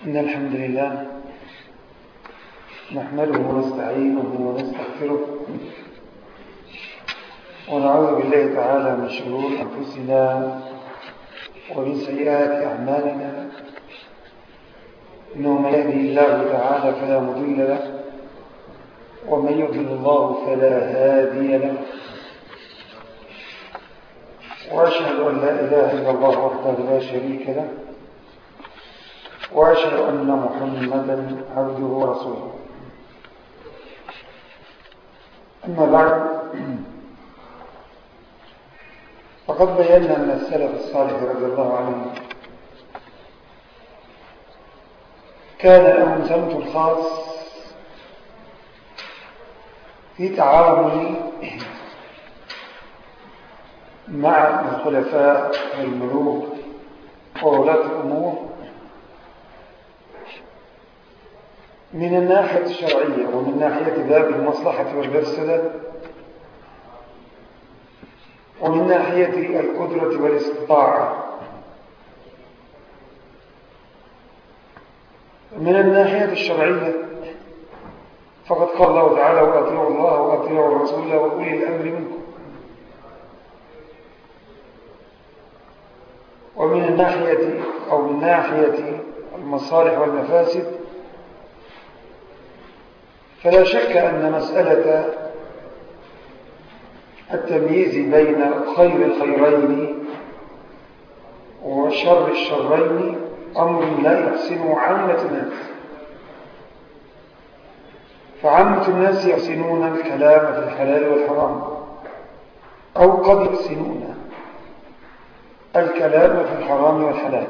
إن الحمد لله نحمده ونستعينه ونستغفره ونعوذ بالله تعالى من شرور أنفسنا ومن سيئات أعمالنا إنه من يهدي الله تعالى فلا مضل له ومن يضلل الله فلا هادي له وأشهد أن لا إله إلا الله وحده لا شريك له وأشهد أن محمدا عبده ورسوله أما بعد فقد بينا من السلف الصالح رضي الله عنه كان لهم سمت الخاص في تعامل مع الخلفاء والملوك وولاة الأمور من الناحية الشرعية ومن ناحية باب المصلحة والمفسدة ومن ناحية القدرة والاستطاعة من الناحية الشرعية فقد قال الله تعالى وأطيعوا الله وأطيعوا الرسول وأولي الأمر منكم ومن الناحية أو من ناحية المصالح والمفاسد فلا شك أن مسألة التمييز بين خير الخيرين وشر الشرين أمر لا يحسنه عامة الناس فعامة الناس يحسنون الكلام في الحلال والحرام أو قد يحسنون الكلام في الحرام والحلال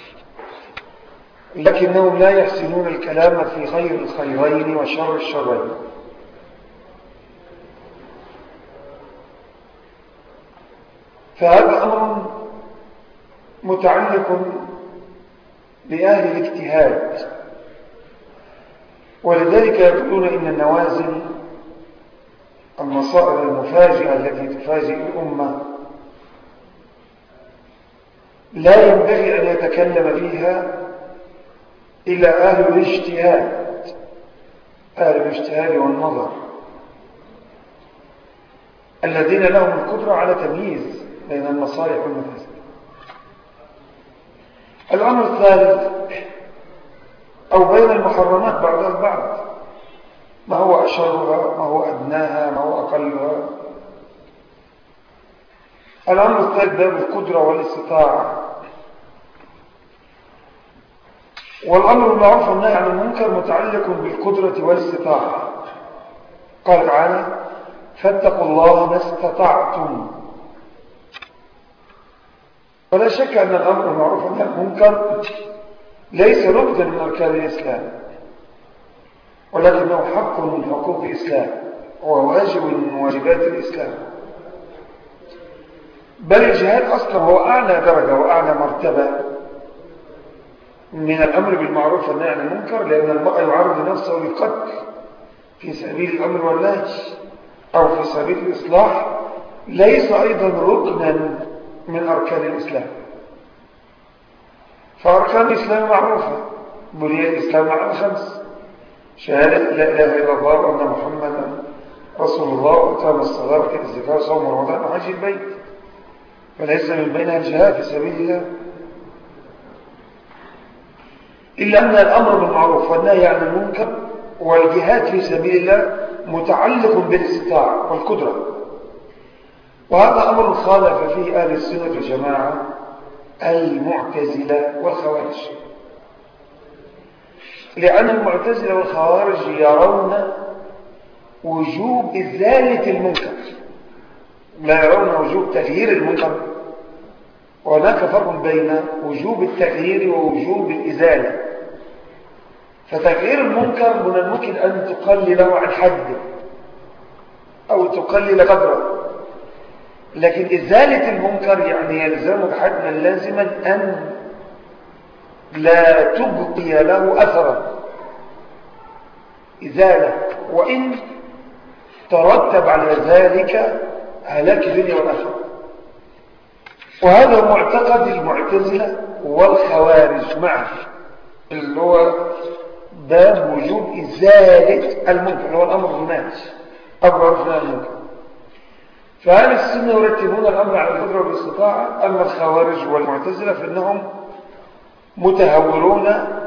لكنهم لا يحسنون الكلام في خير الخيرين وشر الشرين فهذا أمر متعلق بأهل الاجتهاد ولذلك يقولون إن النوازل المصائب المفاجئة التي تفاجئ الأمة لا ينبغي أن يتكلم فيها إلى أهل الاجتهاد أهل الاجتهاد والنظر الذين لهم القدرة على تمييز بين المصالح والمفاسد الأمر الثالث أو بين المحرمات بعضها البعض ما هو أشرها ما هو أدناها ما هو أقلها الأمر الثالث باب القدرة والاستطاعة والأمر بالمعروف والنهي عن المنكر متعلق بالقدرة والاستطاعة قال تعالى فاتقوا الله ما استطعتم ولا شك أن الأمر بالمعروف والنهي عن المنكر ليس ركنا من أركان الإسلام ولكنه حق من حقوق الإسلام وواجب من واجبات الإسلام بل الجهاد أصلا هو أعلى درجة وأعلى مرتبة من الأمر بالمعروف والنهي عن المنكر لأن المرء يعرض نفسه للقتل في سبيل الأمر والنهي أو في سبيل الإصلاح ليس أيضا ركنا من أركان الإسلام فأركان الإسلام معروفة بني الإسلام على خمس شهادة لا إله إلا الله وأن محمدا رسول الله وإقام الصلاة وإيتاء الزكاة وصوم رمضان وحج البيت فليس من بينها الجهاد في سبيل الله إلا أن الأمر بالمعروف والنهي عن المنكر والجهاد في سبيل الله متعلق بالاستطاعة والقدرة وهذا أمر خالف فيه أهل السنة والجماعة المعتزلة والخوارج لأن المعتزلة والخوارج يرون وجوب إزالة المنكر لا يرون وجوب تغيير المنكر وهناك فرق بين وجوب التغيير ووجوب الإزالة فتغيير المنكر من الممكن أن تقلله عن حد أو تقلل قدره لكن إزالة المنكر يعني يلزمك حتما لازما أن لا تبقي له أثرا إزالة وإن ترتب على ذلك هلاك الدنيا والآخرة وهذا معتقد المعتزلة والخوارج معا اللي هو باب وجوب إزالة المنكر اللي هو الأمر بالناس أمر عرفنا المنكر فأهل السنة يرتبون الأمر على القدرة والاستطاعة أما الخوارج والمعتزلة فإنهم متهورون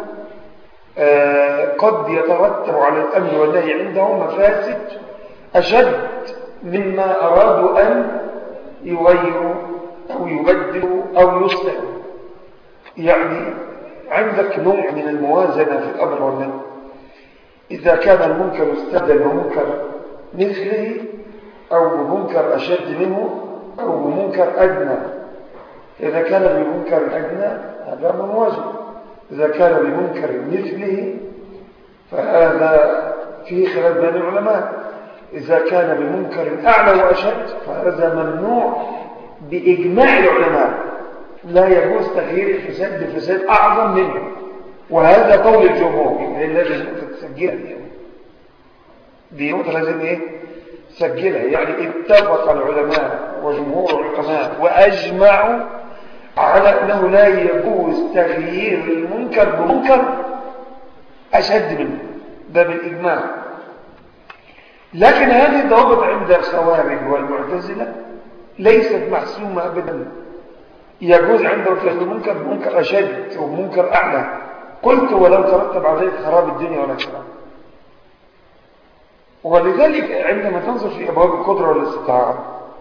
آه، قد يترتب على الأمر والنهي عندهم مفاسد أشد مما أرادوا أن يغيروا أو يبدلوا أو يصلحوا يعني عندك نوع من الموازنة في الأمر والنهي إذا كان المنكر استبدل بمنكر مثله أو بمنكر أشد منه أو بمنكر أدنى إذا كان بمنكر أدنى هذا موازن إذا كان بمنكر مثله فهذا فيه خلاف بين العلماء إذا كان بمنكر أعلى وأشد فهذا ممنوع بإجماع العلماء لا يجوز تغيير الفساد بفساد أعظم منه وهذا قول الجمهور يعني لازم تسجلها دي دي نقطة لازم إيه سجلها يعني اتفق العلماء وجمهور العلماء وأجمعوا على أنه لا يجوز تغيير المنكر بمنكر أشد منه ده بالإجماع لكن هذه الضوابط عند الخوارج والمعتزلة ليست محسومة أبدا يجوز عنده تغيير المنكر بمنكر أشد ومنكر أعلى قلت ولو ترتب عليه خراب الدنيا والآخرة ولذلك عندما تنظر في أبواب القدرة والاستطاعة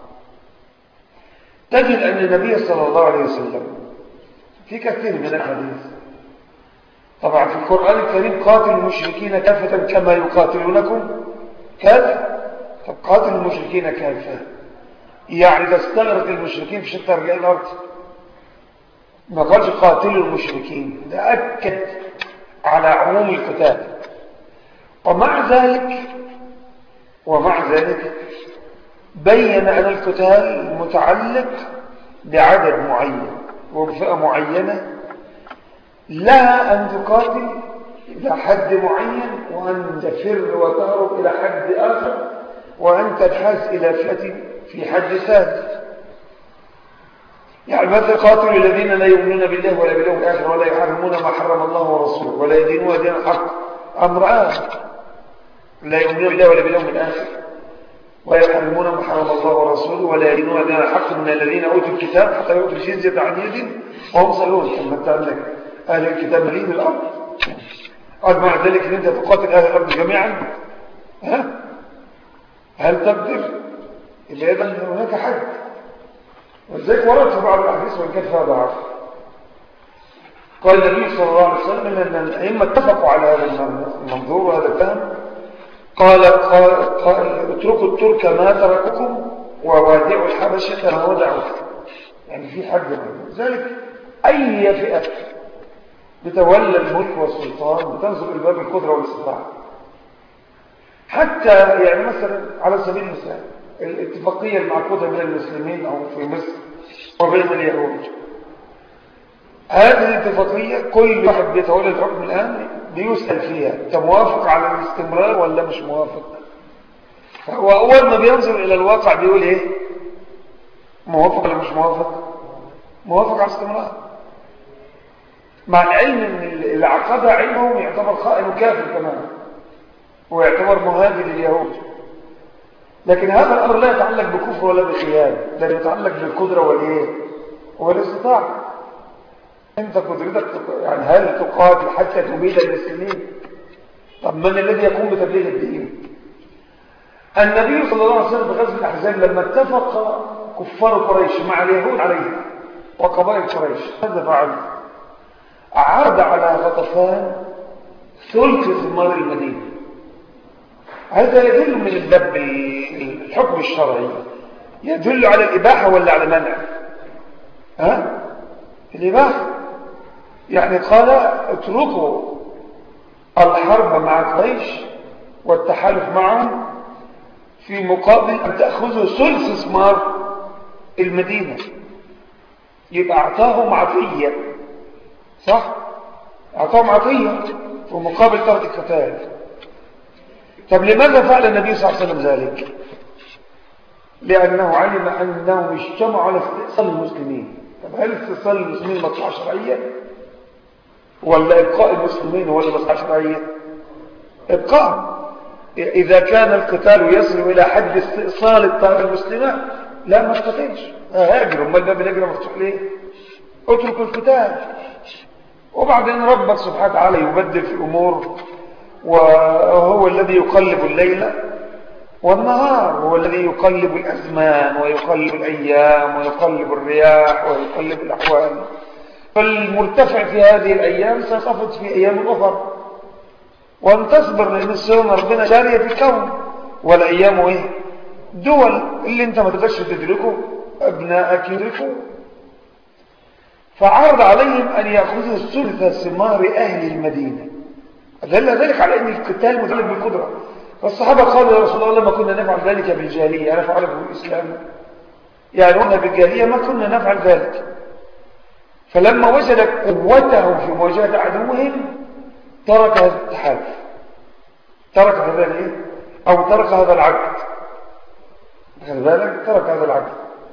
تجد أن النبي صلى الله عليه وسلم في كثير من الحديث طبعا في القرآن الكريم قاتل المشركين كافة كما يقاتلونكم كافة طب قاتل المشركين كافة يعني إذا استغرق المشركين في شتى رجال الأرض ما قالش قاتلوا المشركين ده أكد على عموم القتال ومع ذلك ومع ذلك بين أن القتال متعلق بعدد معين وبفئة معينة لها أن تقاتل إلى حد معين وأن تفر وتهرب إلى حد آخر وأن تنحاز إلى فئة في حد ثالث يعني مثل قاتلوا الذين لا يؤمنون بالله ولا باليوم الآخر ولا يحرمون ما حرم الله ورسوله ولا يدينون دين الحق أمر آخر لا يؤمنون بالله ولا باليوم الآخر ويحرمون ما حرم الله ورسوله ولا يدينون دين الحق من الذين أوتوا الكتاب حتى يؤتوا الجزية عن يد وهم صلون كما انت عندك أهل الكتاب مليين الأرض قال مع ذلك ان انت تقاتل اهل الارض جميعا ها هل تقدر الا اذا هناك حد ولذلك ورد في بعض الاحاديث وان كان فيها ضعف قال النبي صلى الله عليه وسلم ان الائمه اتفقوا على هذا المنظور وهذا الفهم قال قال قال اتركوا الترك ما ترككم ووادعوا الحبشه ما ودعوكم يعني في حد ذلك اي فئه بتولى الملك والسلطان بتنظر إلى باب القدرة والاستطاعة حتى يعني مثلا على سبيل المثال الاتفاقية المعقودة بين المسلمين أو في مصر وبين اليهود هذه الاتفاقية كل واحد بيتولى الحكم الآن بيسأل فيها أنت موافق على الاستمرار ولا مش موافق فهو أول ما بينظر إلى الواقع بيقول إيه موافق ولا مش موافق موافق على الاستمرار مع العلم ان اللي عقدها علمهم يعتبر خائن وكافر كمان ويعتبر مهاجر لليهود لكن هذا الامر لا يتعلق بكفر ولا بخيانه ده يتعلق بالقدره والايه والاستطاعه انت قدرتك يعني هل تقاتل حتى تبيد المسلمين طب من الذي يقوم بتبليغ الدين النبي صلى الله عليه وسلم في غزوه الاحزاب لما اتفق كفار قريش مع اليهود عليه وقبائل قريش ماذا فعل عرض على غطفان ثلث ثمار المدينة هذا يدل من الباب الحكم الشرعي يدل على الإباحة ولا على منع ها الإباحة يعني قال اتركوا الحرب مع قريش والتحالف معهم في مقابل أن تأخذوا ثلث ثمار المدينة يبقى أعطاهم عطية صح أعطاهم عطية في مقابل ترك القتال طب لماذا فعل النبي صلى الله عليه وسلم ذلك لأنه علم أنهم اجتمعوا على استئصال المسلمين طب هل استئصال المسلمين مطلع شرعية ولا إبقاء المسلمين ولا مصلحة شرعية إبقاء إذا كان القتال يصل إلى حد استئصال الطائفة المسلمة لا ما تقتلش هاجروا ما الباب الهجرة مفتوح ليه اتركوا القتال وبعدين ربك سبحانه وتعالى يبدل في الأمور وهو الذي يقلب الليل والنهار هو الذي يقلب الأزمان ويقلب الأيام ويقلب الرياح ويقلب الأحوال فالمرتفع في هذه الأيام سيخفض في أيام أخرى وأن تصبر لأن السنة ربنا جارية في الكون والأيام إيه دول اللي انت ما تقدرش تدركه أبناءك يدركوه فعرض عليهم أن يأخذوا ثلث ثمار أهل المدينة دل ذلك على أن القتال متعلق بالقدرة فالصحابة قالوا يا رسول الله لما كنا نفعل ذلك بالجاهلية نفعله بالإسلام يعني وانا بالجاهلية ما كنا نفعل ذلك فلما وجد قوتهم في مواجهة عدوهم ترك هذا التحالف ترك هذا الايه او ترك هذا العقد خلي بالك ترك هذا العقد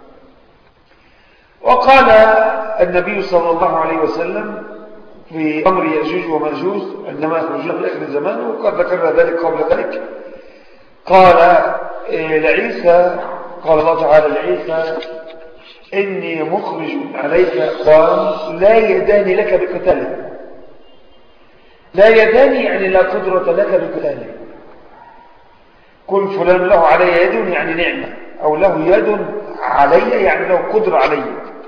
وقال النبي صلى الله عليه وسلم في أمر يأجوج ومأجوج عندما يخرجون في آخر الزمان وقد ذكرنا ذلك قبل ذلك قال لعيسى قال الله تعالى لعيسى إني مخرج عليك قال لا يداني لك بقتاله لا يداني يعني لا قدرة لك بقتاله كل فلان له علي يد يعني نعمة أو له يد علي يعني له قدرة علي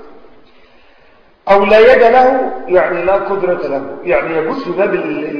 أو لا يد له يعني لا قدرة له يعني يجوز في باب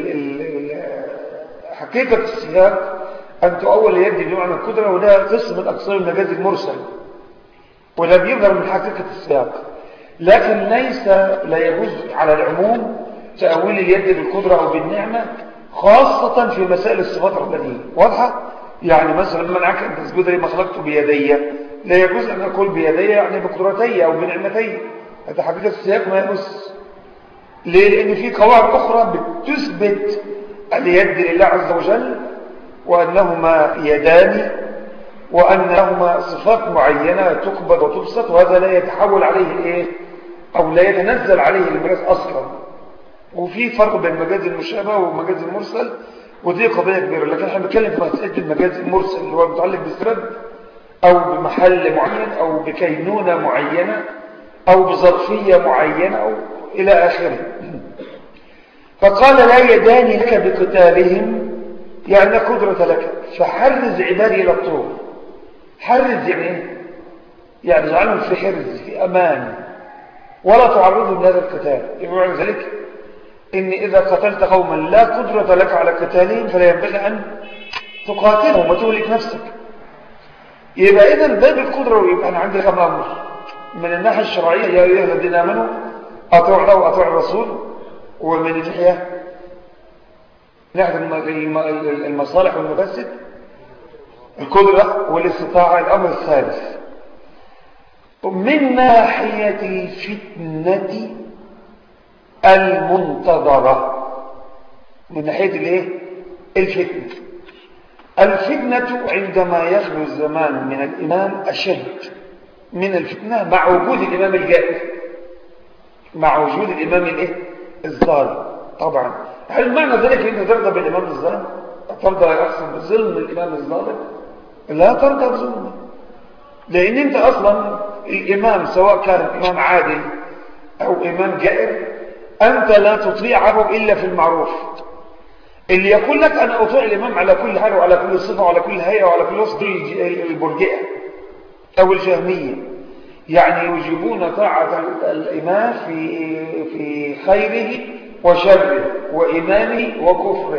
حقيقة السياق أن تؤول يد بمعنى القدرة وده قسم من أقسام المجاز المرسل ولم يظهر من حقيقة السياق لكن ليس لا يجوز على العموم تأويل اليد بالقدرة أو بالنعمة خاصة في مسائل الصفات الربانية واضحة؟ يعني مثلا لما نعك أن تسجد لي ما خلقت بيدي لا يجوز أن أقول بيدي يعني بقدرتي أو بنعمتي هذا حقيقة السياق ما يمس ليه؟ لأن في قواعد أخرى بتثبت اليد لله عز وجل وأنهما يدان وأن لهما صفات معينة تقبض وتبسط وهذا لا يتحول عليه الإيه؟ أو لا يتنزل عليه المجاز أصلا وفي فرق بين المجاز المشابه والمجاز المرسل ودي قضية كبيرة لكن احنا بنتكلم في مسألة المجاز المرسل اللي هو متعلق بالسبب أو بمحل معين أو بكينونة معينة أو بظرفية معينة أو إلى آخره فقال لا يداني لك بقتالهم يعني قدرة لك فحرز عبادي إلى الطول حرز يعني يعني اجعلهم في حرز في أمان ولا تعرضهم لهذا القتال يقول ذلك إن إذا قتلت قوما لا قدرة لك على قتالهم فلا ينبغي أن تقاتلهم وتهلك نفسك يبقى إذا باب القدرة ويبقى أنا عندي كم أمر من الناحية الشرعية يا أيها الذين آمنوا أطيعوا الله وأطيعوا الرسول ومن الناحية ناحية المصالح والمفاسد القدرة والاستطاعة الأمر الثالث من ناحية الفتنة المنتظرة من ناحية الايه الفتنة الفتنة عندما يخلو الزمان من الإمام أشد من الفتنة مع وجود الإمام الجائر مع وجود الإمام الايه الظالم طبعا هل معنى ذلك أنت ترضى بالإمام الظالم ترضى أقسم بظلم الإمام الظالم لا ترضى بظلمه لأن أنت أصلا الإمام سواء كان إمام عادل أو إمام جائر أنت لا تطيعه إلا في المعروف اللي يقول لك أنا أطيع الإمام على كل حال وعلى كل صفة وعلى كل هيئة وعلى كل وصف البرجئة أو الجهمية يعني يجيبون طاعة الإمام في في خيره وشره وإيمانه وكفره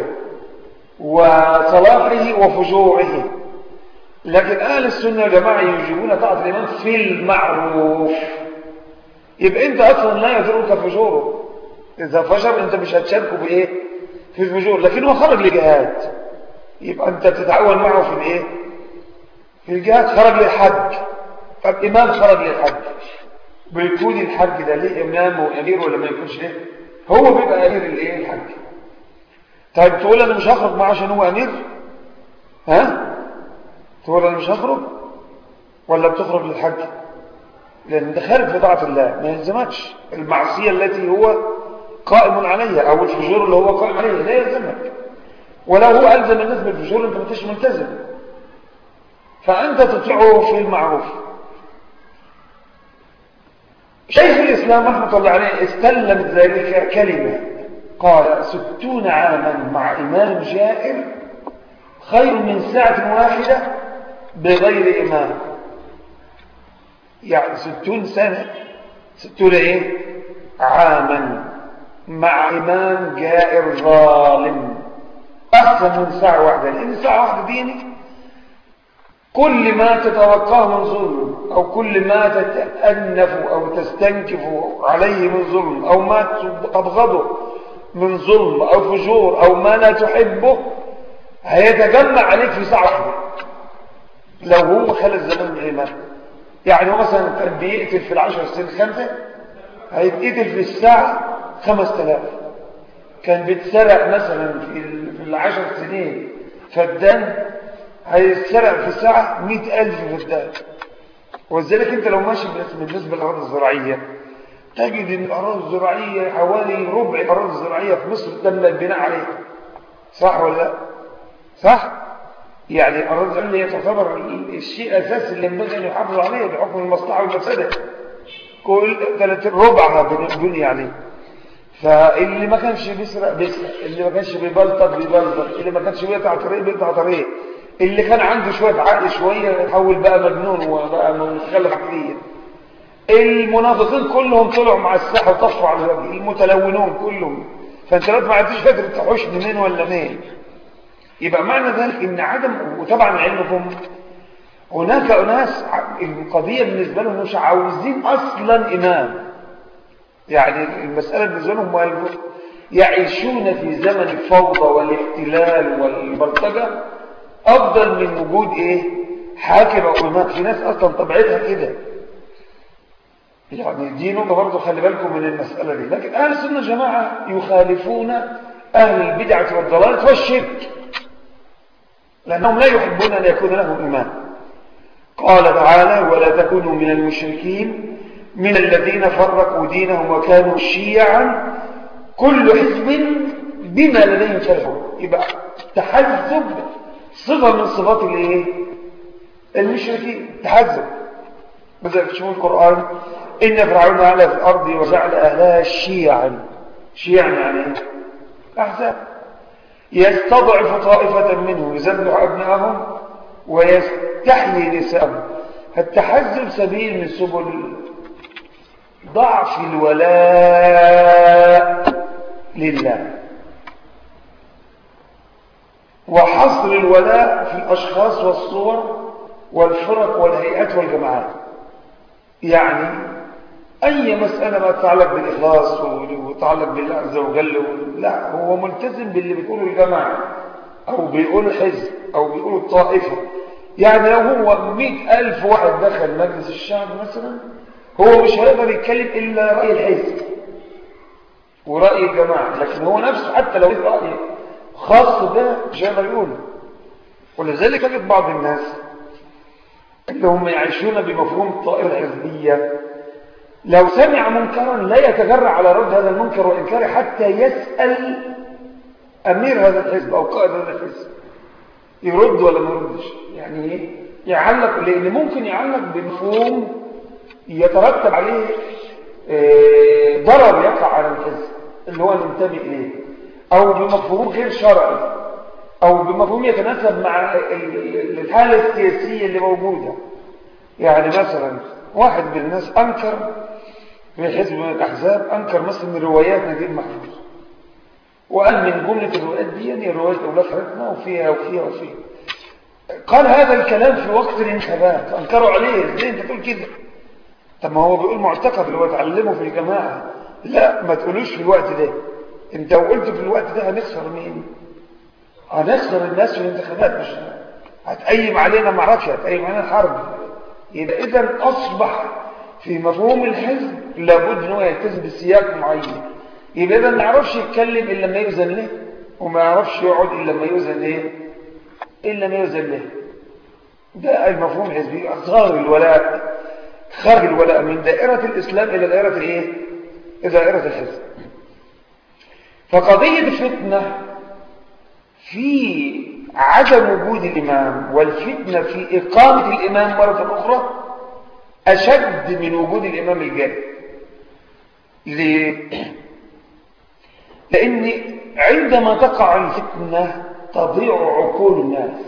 وصلاحه وفجوره لكن أهل السنة يا جماعة يجيبون طاعة الإمام في المعروف يبقى أنت أصلا لا يضرك فجوره إذا فجر أنت مش هتشاركه بإيه في الفجور لكن هو خرج لجهاد يبقى أنت بتتعاون معه في الإيه في الجهاد خرج للحج فالإمام خرج للحج بيكون الحج ده ليه إمام وأمير ولا ما يكونش ليه هو بيبقى أمير الإيه الحج طيب تقول أنا مش هخرج معه عشان هو أمير ها تقول أنا مش هخرج ولا بتخرج للحج لأن ده خارج في طاعة الله ما يلزمكش المعصية التي هو قائم عليها أو الفجور اللي هو قائم عليها لا يلزمك ولو هو ألزم الناس بالفجور أنت ما تش ملتزم فأنت تطيعه في المعروف شيخ الإسلام رحمة الله عليه استلم ذلك كلمة قال ستون عاما مع إمام جائر خير من ساعة واحدة بغير إمام يعني ستون سنة ستون إيه عاما مع إمام جائر ظالم أحسن من ساعة واحدة لأن ساعة واحدة ديني كل ما تتوقاه من ظلم أو كل ما تتأنف أو تستنكف عليه من ظلم أو ما تبغضه من ظلم أو فجور أو ما لا تحبه هيتجمع عليك في ساعة واحدة لو هو خلى الزمان بالإيمان يعني هو مثلا كان بيقتل في العشر سنين خمسة هيتقتل في الساعة خمس تلاف كان بيتسرق مثلا في العشر سنين فدان هيتسرق في الساعة مئة ألف فدان ولذلك انت لو ماشي بالنسبة للأراضي الزراعية تجد ان الأراضي الزراعية حوالي ربع الأراضي الزراعية في مصر تم البناء عليها صح ولا لا؟ صح؟ يعني الأراضي الزراعية تعتبر الشيء الأساسي اللي ينبغي أن يحافظ عليه بحكم المصلحة والمفسدة كل ثلاث ربعها بني عليه فاللي ما كانش بيسرق بيسرق اللي ما كانش بيبلطج بيبلطج اللي ما كانش بيقطع طريق بيقطع طريق اللي كان عنده شوية عقل شوية يحول بقى مجنون وبقى متخلف عقليا المنافقين كلهم طلعوا مع الساحة وطفوا على الوجه المتلونون كلهم فانت دلوقتي ما عرفتش فاكر تحوش منين ولا منين يبقى معنى ذلك ان عدم وطبعا علمكم هناك اناس القضيه بالنسبه لهم مش عاوزين اصلا امام يعني المساله بالنسبه لهم يعيشون في زمن الفوضى والاحتلال والبلطجه افضل من وجود ايه حاكم او امام في ناس اصلا طبيعتها كده يعني دي نقطه برضه خلي بالكم من المساله دي لكن اهل السنه جماعه يخالفون اهل البدعه والضلال والشرك لانهم لا يحبون ان يكون لهم امام قال تعالى ولا تكونوا من المشركين من الذين فرقوا دينهم وكانوا شيعا كل حزب بما لديهم فرحون يبقى تحزب صفة من صفات الايه المشركين تحزب مثلا تشوفوا القرآن إن فرعون على في الأرض وجعل أهلها شيعا شيعا يعني أحزاب يستضعف طائفة منهم يذبح أبنائهم ويستحيي نساءهم التحزب سبيل من سبل ضعف الولاء لله وحصر الولاء في الأشخاص والصور والفرق والهيئات والجماعات يعني أي مسألة ما تتعلق بالإخلاص وتتعلق بالله عز وجل لا هو ملتزم باللي بيقوله الجماعة أو بيقوله حزب أو بيقوله الطائفة يعني لو هو مئة ألف واحد دخل مجلس الشعب مثلا هو مش هيقدر يتكلم إلا رأي الحزب ورأي الجماعة لكن هو نفسه حتى لو رأي خاص به مش هيقدر يقوله ولذلك تجد بعض الناس اللي هم يعيشون بمفهوم الطائرة الحزبية لو سمع منكرا لا يتجرع على رد هذا المنكر وإنكاره حتى يسأل أمير هذا الحزب أو قائد هذا الحزب يرد ولا ما يردش يعني ايه يعلق لأن ممكن يعلق بمفهوم يترتب عليه اه ضرر يقع على الحزب اللي هو ننتمي إليه أو بمفهوم غير شرعي أو بمفهوم يتناسب مع الحالة السياسية اللي موجودة يعني مثلا واحد من الناس أنكر في حزب من الأحزاب أنكر مثلا روايات نجيب محفوظ وقال من جملة الروايات دي يعني رواية أولاد حضرتنا وفيها وفيها وفيها قال هذا الكلام في وقت الانتخابات أنكروا عليه ازاي أنت تقول كده طب ما هو بيقول معتقد اللي هو اتعلمه في الجماعة لا ما تقولوش في الوقت ده انت لو قلت في الوقت ده هنخسر مين هنخسر الناس في الانتخابات مش هتقيم علينا معركة هتقيم علينا حرب يبقى إذا أصبح في مفهوم الحزب لابد أنه يلتزم بسياق معين يبقى إذا ما يعرفش يتكلم إلا لما يؤذن له وما يعرفش يقعد إلا لما يؤذن له إلا لما يؤذن له ده المفهوم الحزبي أصغر الولاء خرج الولاء من دائرة الإسلام إلى دائرة الإيه؟ إلى دائرة الحزب فقضية الفتنة في عدم وجود الإمام والفتنة في إقامة الإمام مرة أخرى أشد من وجود الإمام الجاهل ليه؟ لأن عندما تقع الفتنة تضيع عقول الناس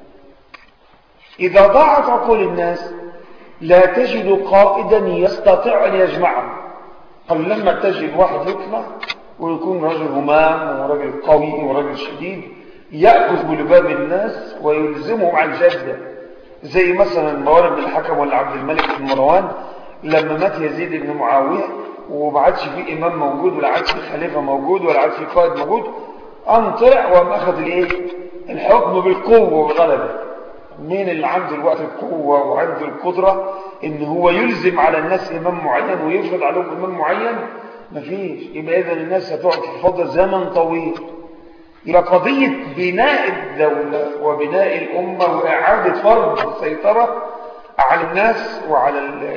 إذا ضاعت عقول الناس لا تجد قائدا يستطيع أن يجمعهم قال لما تجد واحد يطلع ويكون رجل همام ورجل قوي ورجل شديد يأخذ بلباب الناس ويلزمهم على الجدة زي مثلا موارد بن الحكم ولا عبد الملك بن مروان لما مات يزيد بن معاوية وما عادش في إمام موجود ولا عادش في خليفة موجود ولا عادش في قائد موجود قام طلع وقام أخذ الإيه؟ الحكم بالقوة والغلبة مين اللي عنده الوقت القوة وعنده القدرة إن هو يلزم على الناس إمام معين ويفرض عليهم إمام معين مفيش يبقى إذا الناس هتقعد في الفضل زمن طويل يبقى قضية بناء الدولة وبناء الأمة وإعادة فرض السيطرة على الناس وعلى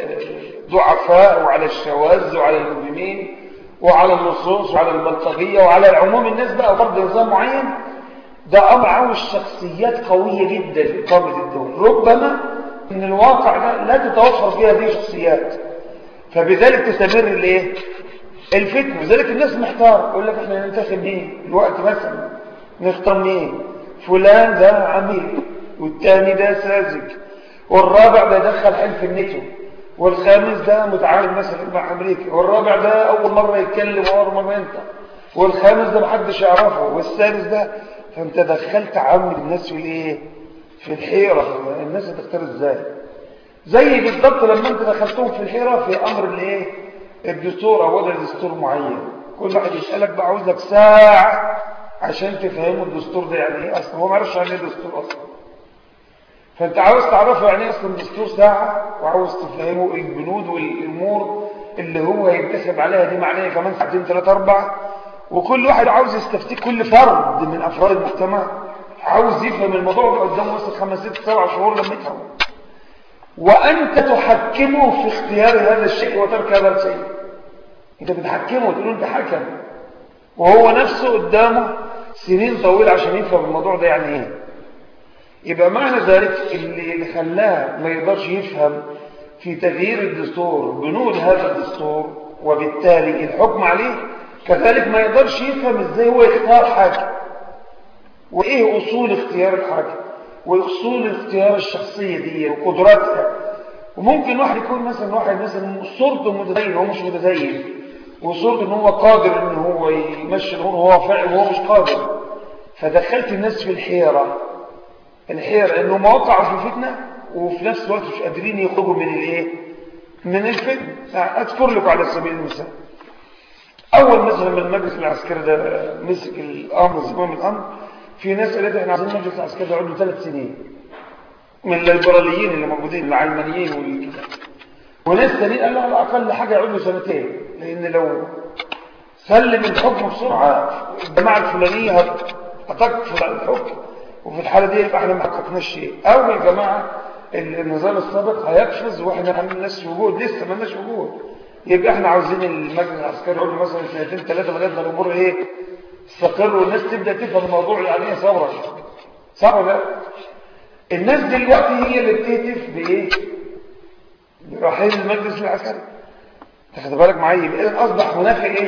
الضعفاء وعلى الشواذ وعلى المجرمين وعلى اللصوص وعلى البلطجية وعلى العموم الناس بقى فرض نظام معين ده أمر عاوز شخصيات قوية جدا في إقامة الدولة ربما إن الواقع ده لا تتوفر فيها هذه الشخصيات فبذلك تستمر الايه الفتنة لذلك الناس محتار يقول لك احنا ننتخب مين الوقت مثلا نختار مين فلان ده عميل والتاني ده ساذج والرابع ده دخل حلف النتو والخامس ده متعامل مثلا مع امريكا والرابع ده اول مره يتكلم واول مره ينطق والخامس ده محدش يعرفه والسادس ده فانت دخلت عامل الناس في الايه في الحيره الناس هتختار ازاي زي بالضبط لما انت دخلتهم في الحيره في امر الايه الدستور او وضع دستور معين كل واحد يسالك بقى عاوز لك ساعه عشان تفهموا الدستور ده يعني ايه اصلا هو ما يعرفش يعني ايه دستور اصلا فانت عاوز تعرفه يعني ايه اصلا دستور ساعه وعاوز تفهمه البنود والامور اللي هو ينتخب عليها دي معناها كمان ساعتين ثلاثه اربعه وكل واحد عاوز يستفتي كل فرد من افراد المجتمع عاوز يفهم الموضوع ده قدامه وصل خمس ست سبع شهور لما يفهم وانت تحكمه في اختيار هذا الشيء وترك هذا الشيء انت بتحكمه وتقول انت حكم وهو نفسه قدامه سنين طويلة عشان يفهم الموضوع ده يعني ايه يبقى معنى ذلك اللي, اللي خلاه ما يقدرش يفهم في تغيير الدستور بنود هذا الدستور وبالتالي الحكم عليه كذلك ما يقدرش يفهم ازاي هو يختار حاكم وايه اصول اختيار الحاكم واصول اختيار الشخصية دي وقدراتها وممكن واحد يكون مثلا واحد مثلا صورته متدين وهو مش متدين وصورته ان هو قادر ان هو يمشي الامور وهو فاعل وهو مش قادر فدخلت الناس في الحيرة الحيرة انهم وقعوا في فتنة وفي نفس الوقت مش قادرين يخرجوا من الايه من الفتنة اذكر لكم على سبيل المثال اول مثلا من المجلس العسكري ده مسك الامر زمام الامر في ناس قالت احنا عايزين المجلس العسكري ده عنده ثلاث سنين من الليبراليين اللي موجودين العلمانيين والكده وناس ثانيين قالوا على الاقل حاجه يقعد له سنتين لان لو سلم الحكم بسرعه الجماعه الفلانيه هتكفر على الحكم وفي الحاله دي يبقى احنا ما حققناش شيء او الجماعه النظام السابق هيقفز واحنا ما عندناش وجود لسه ما لناش وجود يبقى احنا عاوزين المجلس العسكري يقعد مثلا سنتين ثلاثه لغايه ما الامور ايه تستقر والناس تبدا تفهم الموضوع يعني ايه ثوره صح ولا الناس دلوقتي هي اللي بتهتف بايه برحيل المجلس العسكري تاخد بالك معايا يبقى اذا اصبح هناك ايه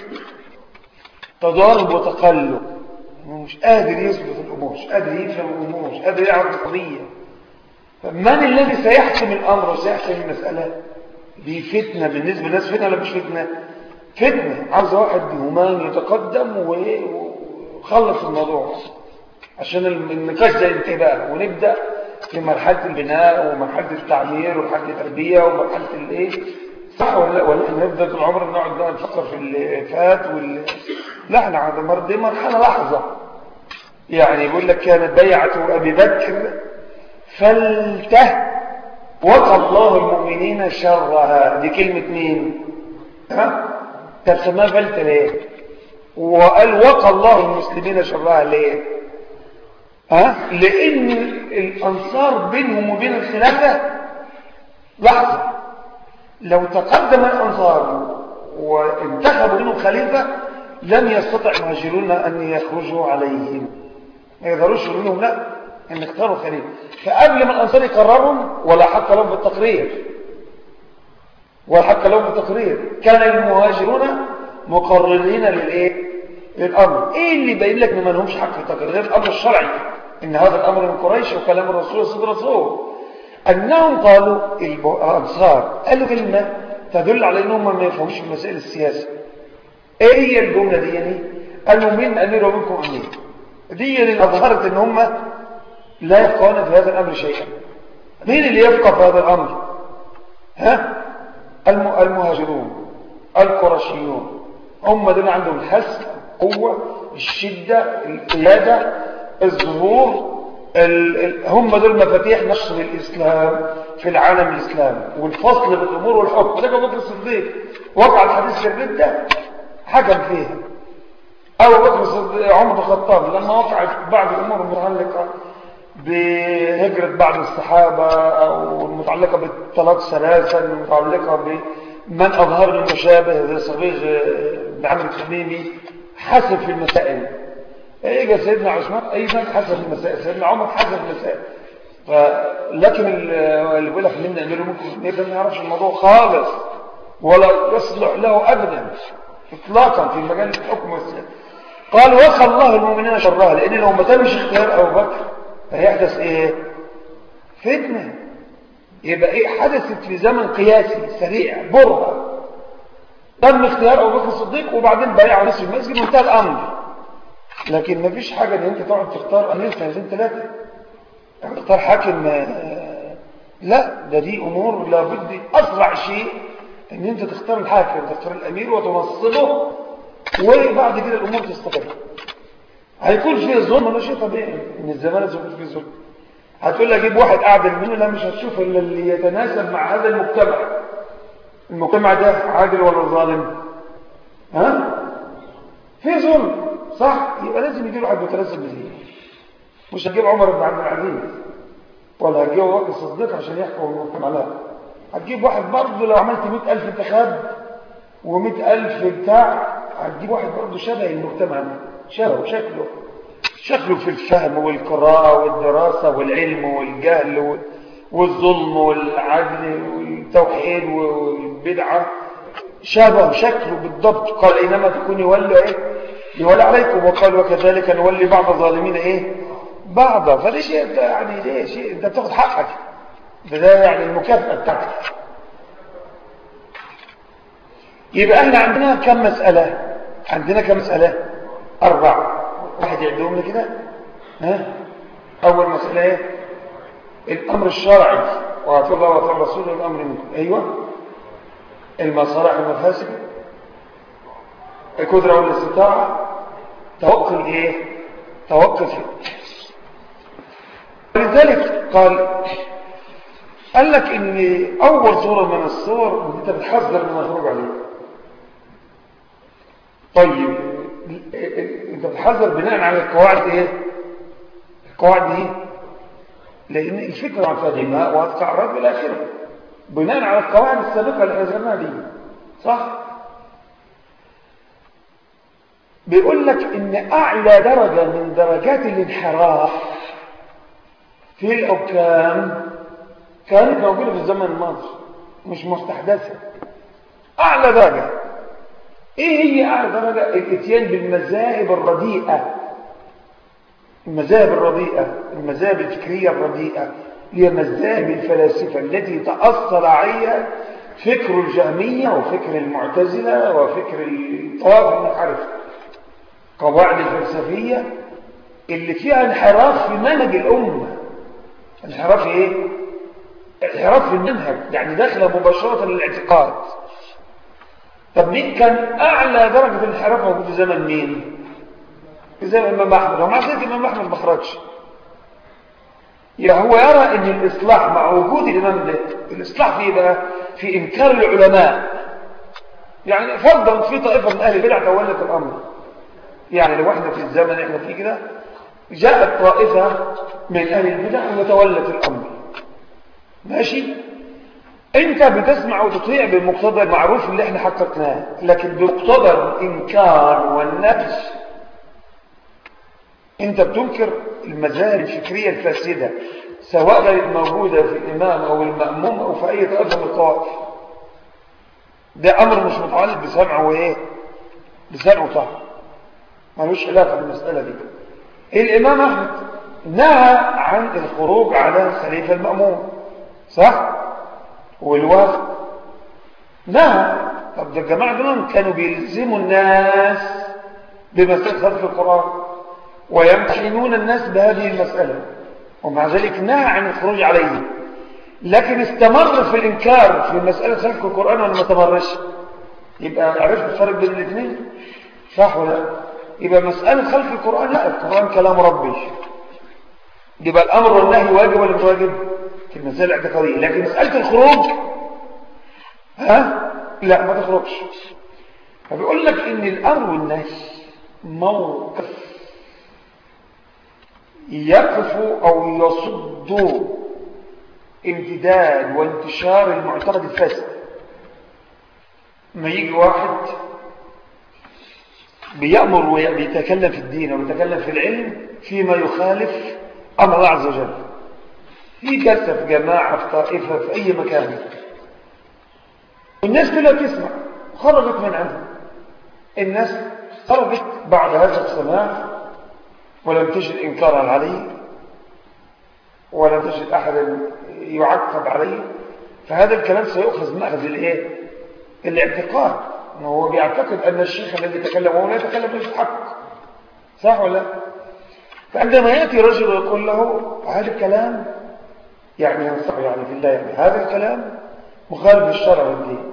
تضارب وتقلب مش قادر يثبت الامور مش قادر يفهم الامور مش قادر يعرف القضيه من الذي سيحكم الامر وسيحكم المساله دي فتنه بالنسبه للناس فتنه ولا مش فتنه فتنه عاوز واحد بهمان يتقدم ويخلص الموضوع عشان النقاش ده ينتهي بقى ونبدا في مرحله البناء ومرحله التعمير ومرحله التربيه ومرحله الايه صح ولا لا ولا احنا نبدا طول عمرنا نقعد بقى نفكر في اللي فات وال لا احنا عند دي مرحله لحظه يعني يقول لك كانت بيعه ابي بكر فلته وقى الله المؤمنين شرها دي كلمه مين ها طب سماها فلته ليه وقال وقى الله المسلمين شرها ليه ها لان الانصار بينهم وبين الخلافه لحظه لو تقدم الانصار وانتخبوا منهم خليفه لم يستطع المهاجرون أن يخرجوا عليهم ما يقدروش يقولوا لهم لا ان اختاروا خليل فقبل ما الأنصار يقرروا ولا حق لهم بالتقرير ولا حق لهم بالتقرير كان المهاجرون مقررين للايه للامر ايه اللي باين لك ان ما لهمش حق في التقرير غير الامر الشرعي ان هذا الامر من قريش وكلام الرسول صلى الله عليه وسلم انهم قالوا الانصار قالوا كلمه تدل على انهم ما يفهموش في مسائل السياسه ايه هي الجمله دي يعني قالوا من امير ومنكم امير دي اللي اظهرت ان هم لا يفقهون في هذا الامر شيئا مين اللي يفقه في هذا الامر ها المهاجرون القرشيون هم دول عندهم الحس القوه الشده القياده الظهور هم دول مفاتيح نشر الإسلام في العالم الإسلامي والفصل بالأمور والحكم ده أبو بكر الصديق وقع الحديث في الردة حكم فيها أبو بكر الصديق عمر بن الخطاب لما وقعت بعض الأمور المتعلقة بهجرة بعض الصحابة أو المتعلقة بالطلاق ثلاثا المتعلقة بمن أظهر المشابه زي صبيغ بن عمرو التميمي حسب في المسائل اجى سيدنا عثمان ايضا حسب المسائل سيدنا عمر حسب المسائل ف... لكن اللي بيقول لك منا امير ممكن نقدر ما يعرفش الموضوع خالص ولا يصلح له ابدا اطلاقا في مجال الحكم والسياسه قال وخى الله المؤمنين شرها لان لو ما تمش اختيار ابو بكر هيحدث ايه فتنه يبقى ايه حدثت في زمن قياسي سريع برهه تم اختيار ابو بكر الصديق وبعدين بايعوا ناس في المسجد وانتهى الامر لكن ما فيش حاجة ان انت تقعد تختار امير سنتين ثلاثة يعني تختار حاكم لا ده دي امور لابد اسرع شيء ان انت تختار الحاكم تختار الامير وتنصبه وبعد كده الامور تستقر هيكون فيه ظلم ولا شيء طبيعي ان الزمان يكون فيه ظلم هتقول لي اجيب واحد اعدل منه لا مش هتشوف الا اللي يتناسب مع هذا المجتمع المجتمع ده عادل ولا ظالم ها في ظلم صح يبقى لازم يجي له واحد متناسب به مش هتجيب عمر بن عبد العزيز ولا هتجيب ابو بكر الصديق عشان يحكم المجتمع لا هتجيب واحد برضه لو عملت 100000 انتخاب و100000 بتاع هتجيب واحد برضه شبه المجتمع ده شبهه شكله شكله في الفهم والقراءة والدراسة والعلم والجهل والظلم والعدل والتوحيد والبدعة شبه شكله بالضبط قال إنما تكون يولي إيه يولي عليكم وقال وكذلك نولي بعض الظالمين إيه بعضا فده شيء يعني ده شيء أنت بتاخد حقك ده يعني المكافأة بتاعتك يبقى احنا عندنا كم مسألة عندنا كم مسألة أربعة واحد يعدهم لي كده ها أول مسألة ايه الأمر الشرعي وأعطوا الله وأعطوا الرسول الأمر منكم أيوة المصالح والمفاسد القدرة والاستطاعة توكل ايه توكل فيه ولذلك قال قال لك ان اول صورة من الصور ان انت بتحذر من الخروج عليه طيب انت بتحذر بناء على القواعد ايه القواعد دي لان الفكرة عن فهمها وهتكعرات الى اخره بناء على القواعد السابقة اللي ذكرناها دي صح بيقول لك ان اعلى درجة من درجات الانحراف في الحكام كانت موجودة في الزمن الماضي مش مستحدثة اعلى درجة ايه هي اعلى درجة الاتيان بالمذاهب الرديئة المذاهب الرديئة المذاهب الفكرية الرديئة هي مذاهب الفلاسفة التي تأثر عليها فكر الجهمية وفكر المعتزلة وفكر الطوائف المنحرفة قواعد الفلسفية اللي فيها انحراف في منهج الأمة انحراف ايه؟ انحراف في المنهج يعني داخله مباشرة للاعتقاد طب مين كان أعلى درجة الانحراف موجود في زمن مين؟ في زمن الإمام أحمد ومع ذلك الإمام أحمد ما خرجش يبقى هو يرى ان الاصلاح مع وجود الامام ده الاصلاح في بقى في انكار العلماء يعني فرضا في طائفه من اهل البدع تولت الامر يعني لو احنا في الزمن احنا فيه كده جاءت طائفه من اهل البدع وتولت الامر ماشي انت بتسمع وتطيع بمقتضى المعروف اللي احنا حققناه لكن بمقتضى الانكار والنفي انت بتنكر المذاهب الفكريه الفاسده سواء كانت موجوده في الامام او الماموم او في اي طائفه من الطوائف ده امر مش متعلق بسمع وايه بسمع وطاعه ملوش علاقه بالمساله دي الامام احمد نهى عن الخروج على الخليفه الماموم صح والوفد نهى طب ده الجماعه دول كانوا بيلزموا الناس بمساله خلف القران ويمتحنون الناس بهذه المساله ومع ذلك نهى عن الخروج عليه لكن استمر في الإنكار في مسألة خلق القرآن ولا ما استمرش يبقى عرفت الفرق بين الاثنين صح ولا يبقى مسألة خلق القرآن لا القرآن كلام ربي يبقى الأمر والنهي واجب ولا مش واجب في المسألة الاعتقادية لكن مسألة الخروج ها لا ما تخرجش فبيقول لك ان الأمر والنهي موقف يقف أو يصد امتداد وانتشار المعتقد الفاسد ما يجي واحد بيأمر ويتكلم في الدين ويتكلم في العلم فيما يخالف أمر الله عز وجل في جلسة في جماعة في طائفة في أي مكان الناس كلها تسمع خرجت من عندها الناس خرجت بعد هذا السماع ولم تجد إنكارا عليه ولم تجد أحدا يعقب عليه فهذا الكلام سيؤخذ مأخذ الايه الاعتقاد انه هو بيعتقد ان الشيخ الذي يتكلم هو لا يتكلم بالحق صح ولا فعندما ياتي رجل ويقول له هذا الكلام يعني ينصح يعني في الله يعني هذا الكلام مخالف للشرع والدين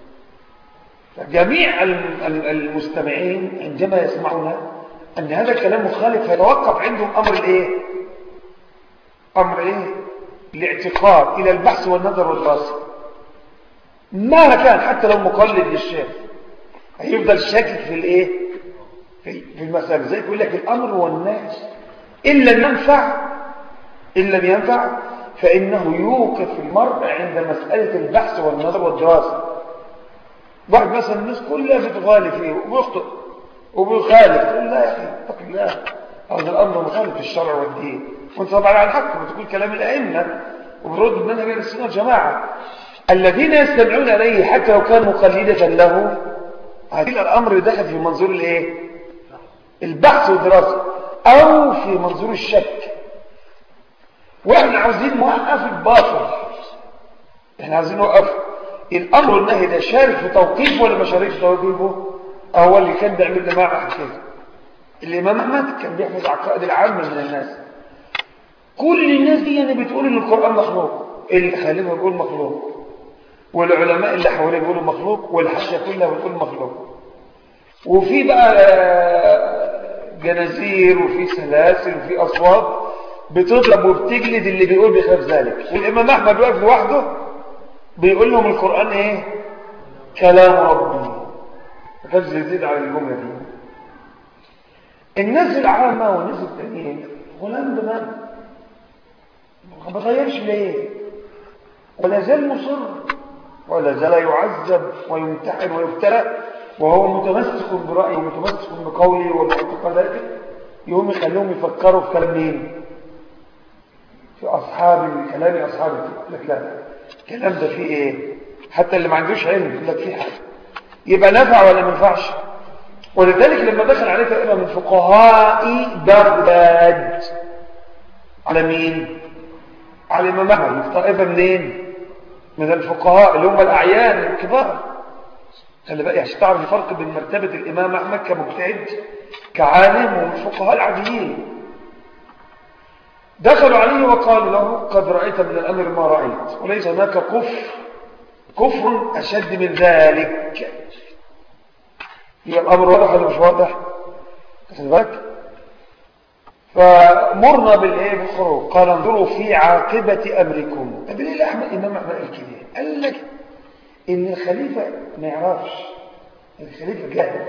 فجميع المستمعين عندما يسمعون ان هذا الكلام مخالف فيتوقف عندهم امر الايه امر ايه الاعتقاد إلى البحث والنظر والدراسة مهما كان حتى لو مقلد للشيخ هيفضل شاكك في الايه في المسألة زي يقول لك الأمر والنهي إن لم ينفع إن لم ينفع فإنه يوقف المرء عند مسألة البحث والنظر والدراسة واحد مثلا الناس كلها بتغالي فيه وبيخطئ وبيخالف تقول لا يا أخي اتق الله هذا الأمر مخالف للشرع والدين وانت طبعا على الحق وتقول كلام الأئمة وبرد منهج السنة والجماعة الذين يستمعون إليه حتى لو كان مقلدة له هذا الأمر دخل في منظور الايه البحث والدراسة أو في منظور الشك واحنا عاوزين نوقف الباطل احنا عاوزين نوقف الأمر والنهي ده شارك في توقيفه ولا ما شاركش في توقيفه هو اللي كان بيعمل جماعة كده الإمام أحمد كان بيحفظ عقائد العامة من الناس كل الناس دي يعني بتقول ان القرآن مخلوق الخليفة بيقول مخلوق والعلماء اللي حواليه بيقولوا مخلوق والحاشية كلها بتقول مخلوق وفي بقى جنازير وفي سلاسل وفي أصوات بتضرب وبتجلد اللي بيقول بخلاف ذلك والإمام أحمد واقف لوحده بيقول لهم القرآن إيه كلام ربي ما كانش يزيد على الجملة دي الناس العامة والناس التانيين غلام دماغ ما بغيرش ليه ولا زال مصر ولا زال يعذب ويمتحن ويبتلى وهو متمسك برأيه ومتمسك بقوله ومعتقداته يقوم يخليهم يفكروا في كلام مين في أصحاب كلام أصحاب لك لا الكلام ده فيه إيه حتى اللي ما عندوش علم يقول لك فيه حاجة يبقى نفع ولا ما ينفعش ولذلك لما دخل عليه طائفة من فقهاء بغداد على مين على الإمام أحمد طائفة منين من الفقهاء اللي هم الأعيان الكبار خلي بقى عشان تعرف الفرق بين مرتبة الإمام أحمد كمجتهد كعالم والفقهاء العاديين دخلوا عليه وقالوا له قد رأيت من الأمر ما رأيت وليس هناك كفر كفر أشد من ذلك هي الأمر واضح ولا مش واضح خلي بالك فمرنا بالايه بالخروج قال انظروا في عاقبة أمركم طب ليه أحمد إمام أحمد قال كده قال لك إن الخليفة ما يعرفش الخليفة جاهل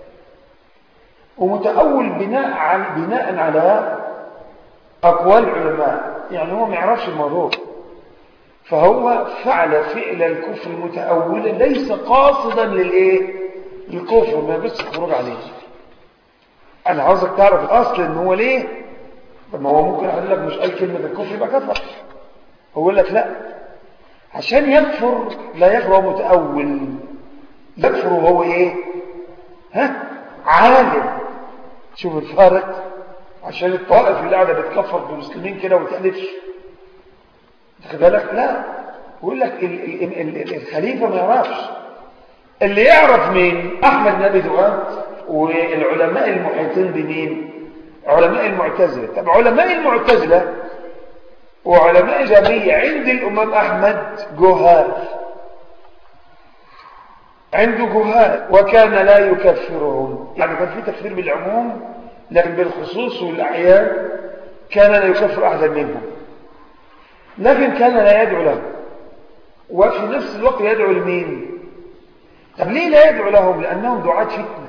ومتأول بناء على بناء على أقوال العلماء يعني هو ما يعرفش الموضوع فهو فعل فعل الكفر متأولا ليس قاصدا للايه للكفر ما بس خروج عليه انا عاوزك تعرف الاصل ان هو ليه ما هو ممكن اقول لك مش قال كلمه الكفر يبقى كفر هو يقول لك لا عشان يكفر لا يكفر متأول يكفر وهو ايه ها عالم شوف الفارق عشان الطائف اللي قاعده بتكفر بالمسلمين كده وتألفش تاخد بالك لا يقول لك ال ال ال الخليفه ما يعرفش اللي يعرف مين احمد نبي دؤاد والعلماء المحيطين بمين علماء المعتزله طب علماء المعتزله وعلماء الجامية عند الامام احمد جهال عنده جهال وكان لا يكفرهم يعني كان في تكفير بالعموم لكن بالخصوص والاعيان كان لا يكفر احدا منهم لكن كان لا يدعو له وفي نفس الوقت يدعو لمين طب ليه لا يدعو لهم لأنهم دعاة فتنة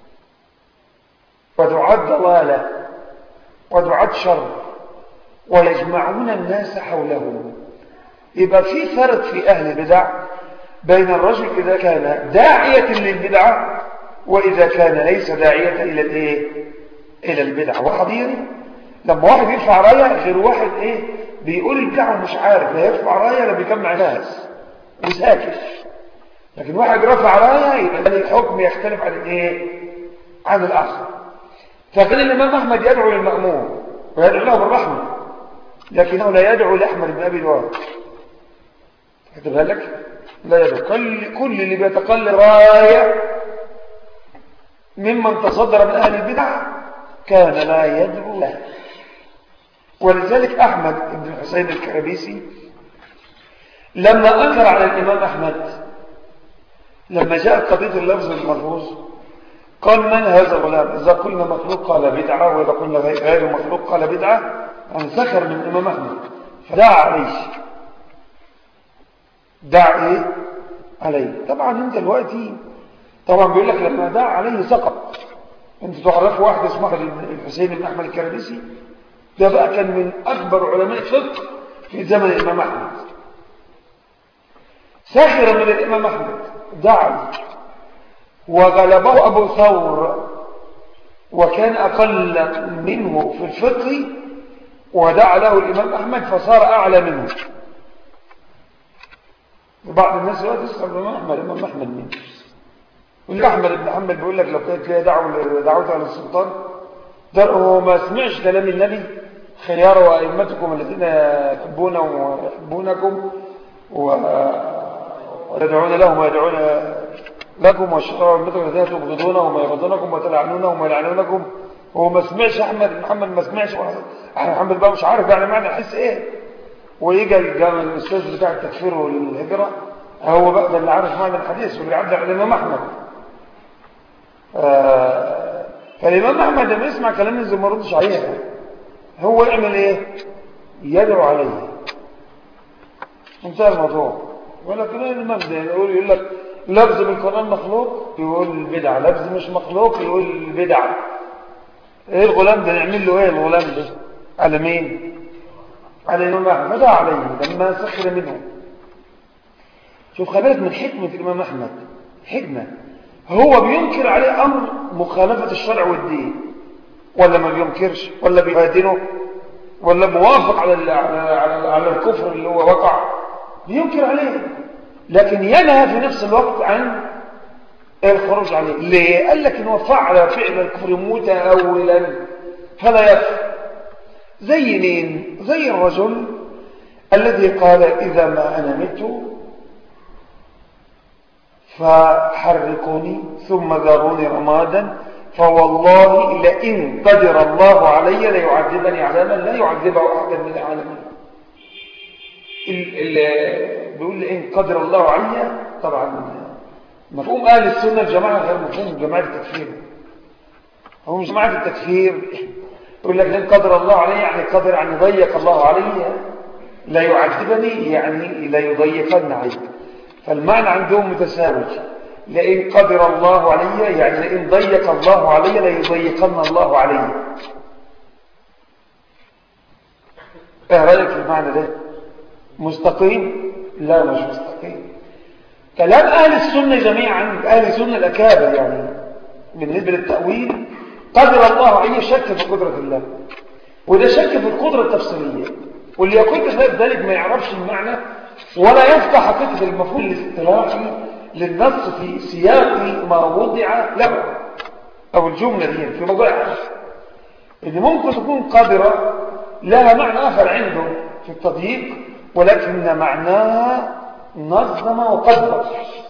ودعاة ضلالة ودعاة شر ويجمعون الناس حولهم يبقى في فرق في أهل البدع بين الرجل إذا كان داعية للبدعة وإذا كان ليس داعية إلى الإيه؟ إلى البدعة وحضيري لما واحد يرفع راية غير واحد إيه بيقول البدعة مش عارف لا يرفع راية لا بيجمع ناس وساكت لكن واحد رفع راية يبقى الحكم يختلف عن الايه عن الاخر فكان الامام احمد يدعو للمأمون ويدعو له بالرحمة لكنه لا يدعو لاحمد بن ابي الوارد خد بالك لا يدعو كل كل اللي بيتقل راية ممن تصدر من اهل البدع كان لا يدعو له ولذلك أحمد بن الحسين الكربيسي لما أنكر على الإمام أحمد لما جاءت قضية اللفظ الملفوظ قال من هذا الغلام إذا قلنا مخلوق قال بدعة وإذا قلنا غير مخلوق قال بدعة يعني ذكر من الإمام أحمد فدعا عليه دعا إيه عليه طبعا انت دلوقتي طبعا بيقول لك لما دعا عليه سقط انت تعرفوا واحد اسمه الحسين بن أحمد الكربيسي ده بقى كان من أكبر علماء الفقه في زمن الإمام أحمد سخر من الإمام أحمد دعا وغلبه أبو ثور وكان أقل منه في الفقه ودعا له الإمام أحمد فصار أعلى منه بعض الناس يقول تسأل الإمام أحمد الإمام أحمد مين واللي أحمد بن حنبل بيقول لك لو كانت ليه دعوة دعوتها للسلطان ده هو ما سمعش كلام النبي خيار وأئمتكم الذين يحبون ويحبونكم ويدعون لهم ويدعون لكم والشرع والمثل الذين تبغضونهم ويبغضونكم وتلعنونهم ويلعنونكم هو ما سمعش أحمد بن محمد ما سمعش محمد بقى مش عارف يعني معنى أحس إيه ويجي الجامع الأستاذ بتاع التكفير والهجرة هو بقى ده اللي عارف معنى الحديث واللي عدى على الإمام أحمد آه فالإمام أحمد لما يسمع كلام الناس ما ردش عليها هو يعمل إيه يدعو عليه انتهى الموضوع ولكن ايه المبدأ يقول يقول لك لفظ بالقرآن مخلوق يقول بدعة لفظ مش مخلوق يقول بدعة ايه الغلام ده نعمل له ايه الغلام ده على مين على الإمام أحمد فدعا عليه لما سخر منه شوف خبرت من حكمة الإمام أحمد حكمة هو بينكر عليه أمر مخالفة الشرع والدين ولا ما بينكرش ولا بيهادنه ولا موافق على على على الكفر اللي هو وقع بينكر عليه لكن ينهى في نفس الوقت عن الخروج عليه ليه قال لك انه فعل فعل الكفر متأولا فلا يكفر زي مين زي الرجل الذي قال إذا ما أنا مت فحرقوني ثم ذروني رمادا فوالله لئن قدر الله علي ليعذبني عذابا لا يعذبه أحدا من العالمين بيقول لئن قدر الله علي طبعا مفهوم أهل السنة الجماعة غير مفهوم جماعة التكفير هم جماعة التكفير يقول لك لئن قدر الله علي يعني قدر يعني ضيق الله علي لا يعذبني يعني لا يضيقن علي فالمعنى عندهم متساوي لئن قدر الله علي يعني لئن ضيق الله علي ليضيقن الله علي ايه رايك في المعنى ده مستقيم لا مش مستقيم كلام أهل السنة جميعا أهل السنة الأكابر يعني بالنسبة للتأويل قدر الله أي شك في قدرة الله وده شك في القدرة التفصيلية واللي يقول بخلاف ذلك ما يعرفش المعنى ولا يفقه حقيقة المفهوم الاصطلاحي للنص في سياق ما وضع له أو الجملة دي في موضوعها إن ممكن تكون قادرة لها معنى آخر عنده في التضييق ولكن معناها نظم وقدر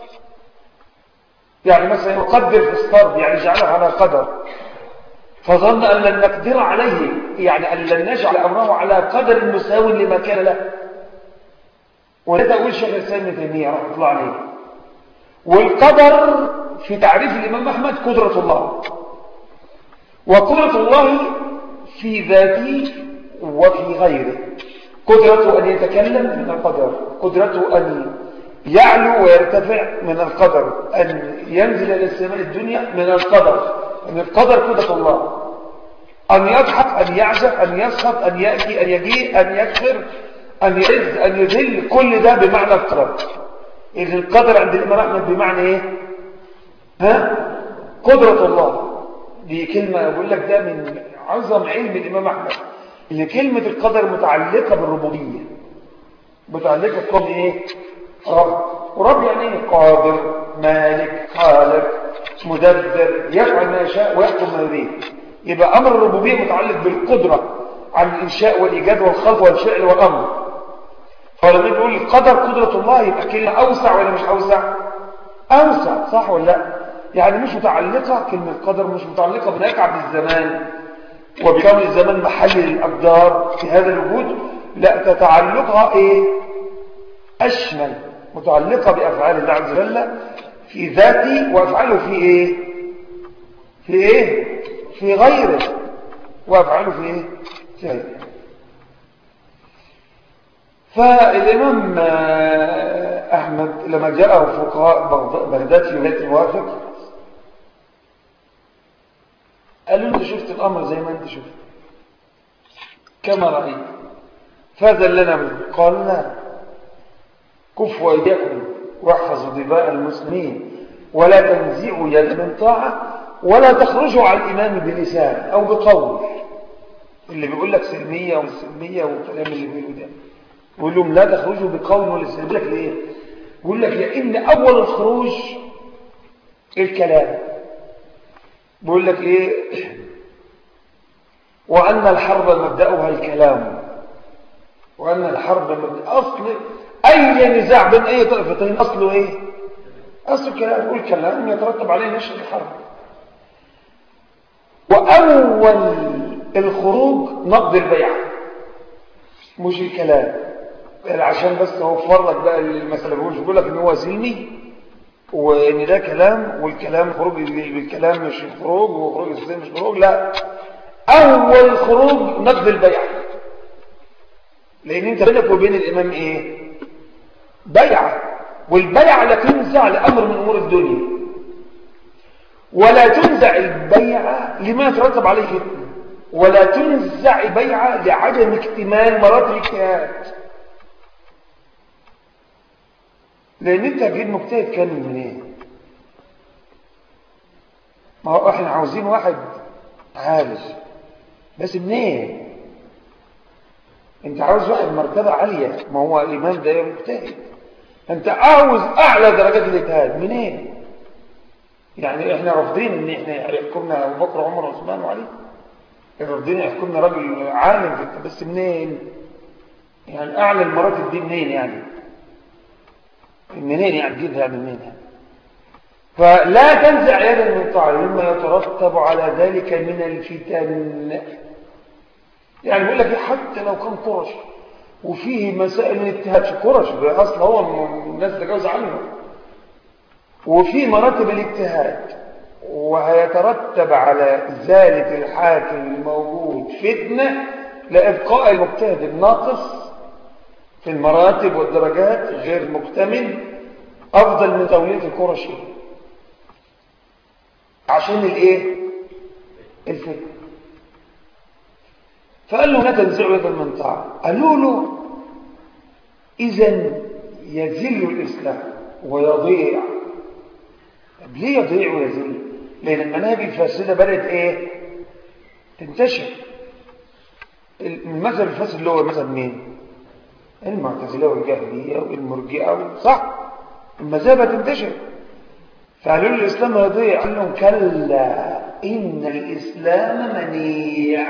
يعني مثلا يقدر في الصرد يعني جعله على قدر فظن أن لن نقدر عليه يعني أن لن نجعل أمره على قدر مساو لما كان له ولذا أقول شيخ الإسلام ابن تيمية رحمه الله عليه والقدر في تعريف الإمام أحمد قدرة الله وقدرة الله في ذاته وفي غيره قدرته أن يتكلم من القدر قدرته أن يعلو ويرتفع من القدر أن ينزل إلى السماء الدنيا من القدر أن القدر قدرة الله أن يضحك أن يعزف أن يسخط أن يأتي أن يجيء أن يكفر أن يعز أن يذل كل ده بمعنى القدر إذن القدر عند الإمام أحمد بمعنى إيه ها قدرة الله دي كلمة أقول لك ده من عظم علم الإمام أحمد إن كلمة القدر متعلقة بالربوبية متعلقة بقول إيه رب ورب يعني إيه قادر مالك خالق مدبر يفعل ما يشاء ويحكم ما يريد يبقى أمر الربوبية متعلق بالقدرة عن الإنشاء والإيجاد والخلق والفعل والأمر فلما يقول القدر قدرة الله يبقى كلمة أوسع ولا مش أوسع أوسع صح ولا لا يعني مش متعلقة كلمة قدر مش متعلقة بنقع بالزمان وبكون الزمان محل للأقدار في هذا الوجود لا تتعلقها إيه أشمل متعلقة بأفعال الله عز وجل في ذاته وأفعاله في إيه في إيه في غيره وأفعاله في إيه في غيره فالإمام أحمد لما جاءه فقهاء بغداد في ولاية الوافق قالوا انت شفت الأمر زي ما انت شفت كما رأيت فذلنا منه قال لا كفوا أيديكم واحفظوا دماء المسلمين ولا تنزعوا يد من طاعة ولا تخرجوا على الإمام بلسان أو بقول اللي بيقول لك سلمية وسلمية والكلام اللي بيقوله ده يقول لهم لا تخرجوا بقول ولا سلمية يقول لك ليه يقول لك لأن أول الخروج الكلام بيقول لك ايه وأن الحرب مبدأها الكلام وأن الحرب مبدأ أصل أي نزاع بين أي طائفتين أصله إيه أصل الكلام يقول كلام يترتب عليه نشر الحرب وأول الخروج نقض البيع مش الكلام عشان بس اوفر لك بقى المسألة بيقولش بيقول لك ان هو سلمي وان ده كلام والكلام خروج بالكلام مش خروج وخروج السلم مش خروج لا اول خروج نقض البيع لان انت بينك وبين الامام ايه بيعه والبيعه لا تنزع لامر من امور الدنيا ولا تنزع البيعه لما يترتب عليه فتنه ولا تنزع بيعه لعدم اكتمال مراتب الاجتهاد لان انت اكيد مجتهد كان من ايه ما هو احنا عاوزين واحد عالج بس منين انت عاوز واحد مرتبة عالية ما هو الامام ده مجتهد انت عاوز اعلى درجات الاجتهاد منين يعني احنا رافضين ان احنا يحكمنا ابو بكر وعمر وعثمان وعلي رافضين يحكمنا راجل عالم في بس منين يعني اعلى المراتب دي منين يعني منين يعني تجيبها منين يعني فلا تنزع يدا من طاعه مما يترتب على ذلك من الفتن يعني بيقول لك حتى لو كان قرش وفيه مسائل من اجتهاد في قرش اصلا هو الناس تجاوز عنه وفي مراتب الاجتهاد وهيترتب على ذلك الحاكم الموجود فتنه لابقاء المجتهد الناقص في المراتب والدرجات غير مكتمل أفضل من تولية القرشي عشان الايه الفتنة فقال له لا تنزعوا يدا من طاعة قالوا له إذا يزل الإسلام ويضيع طب ليه يضيع ويزل لأن المناهج الفاسدة بدأت إيه تنتشر المذهب الفاسد اللي هو مذهب مين المعتزلة والجاهلية والمرجئة صح المذاهب تنتشر فقالوا له الإسلام يضيع قال لهم كلا إن الإسلام منيع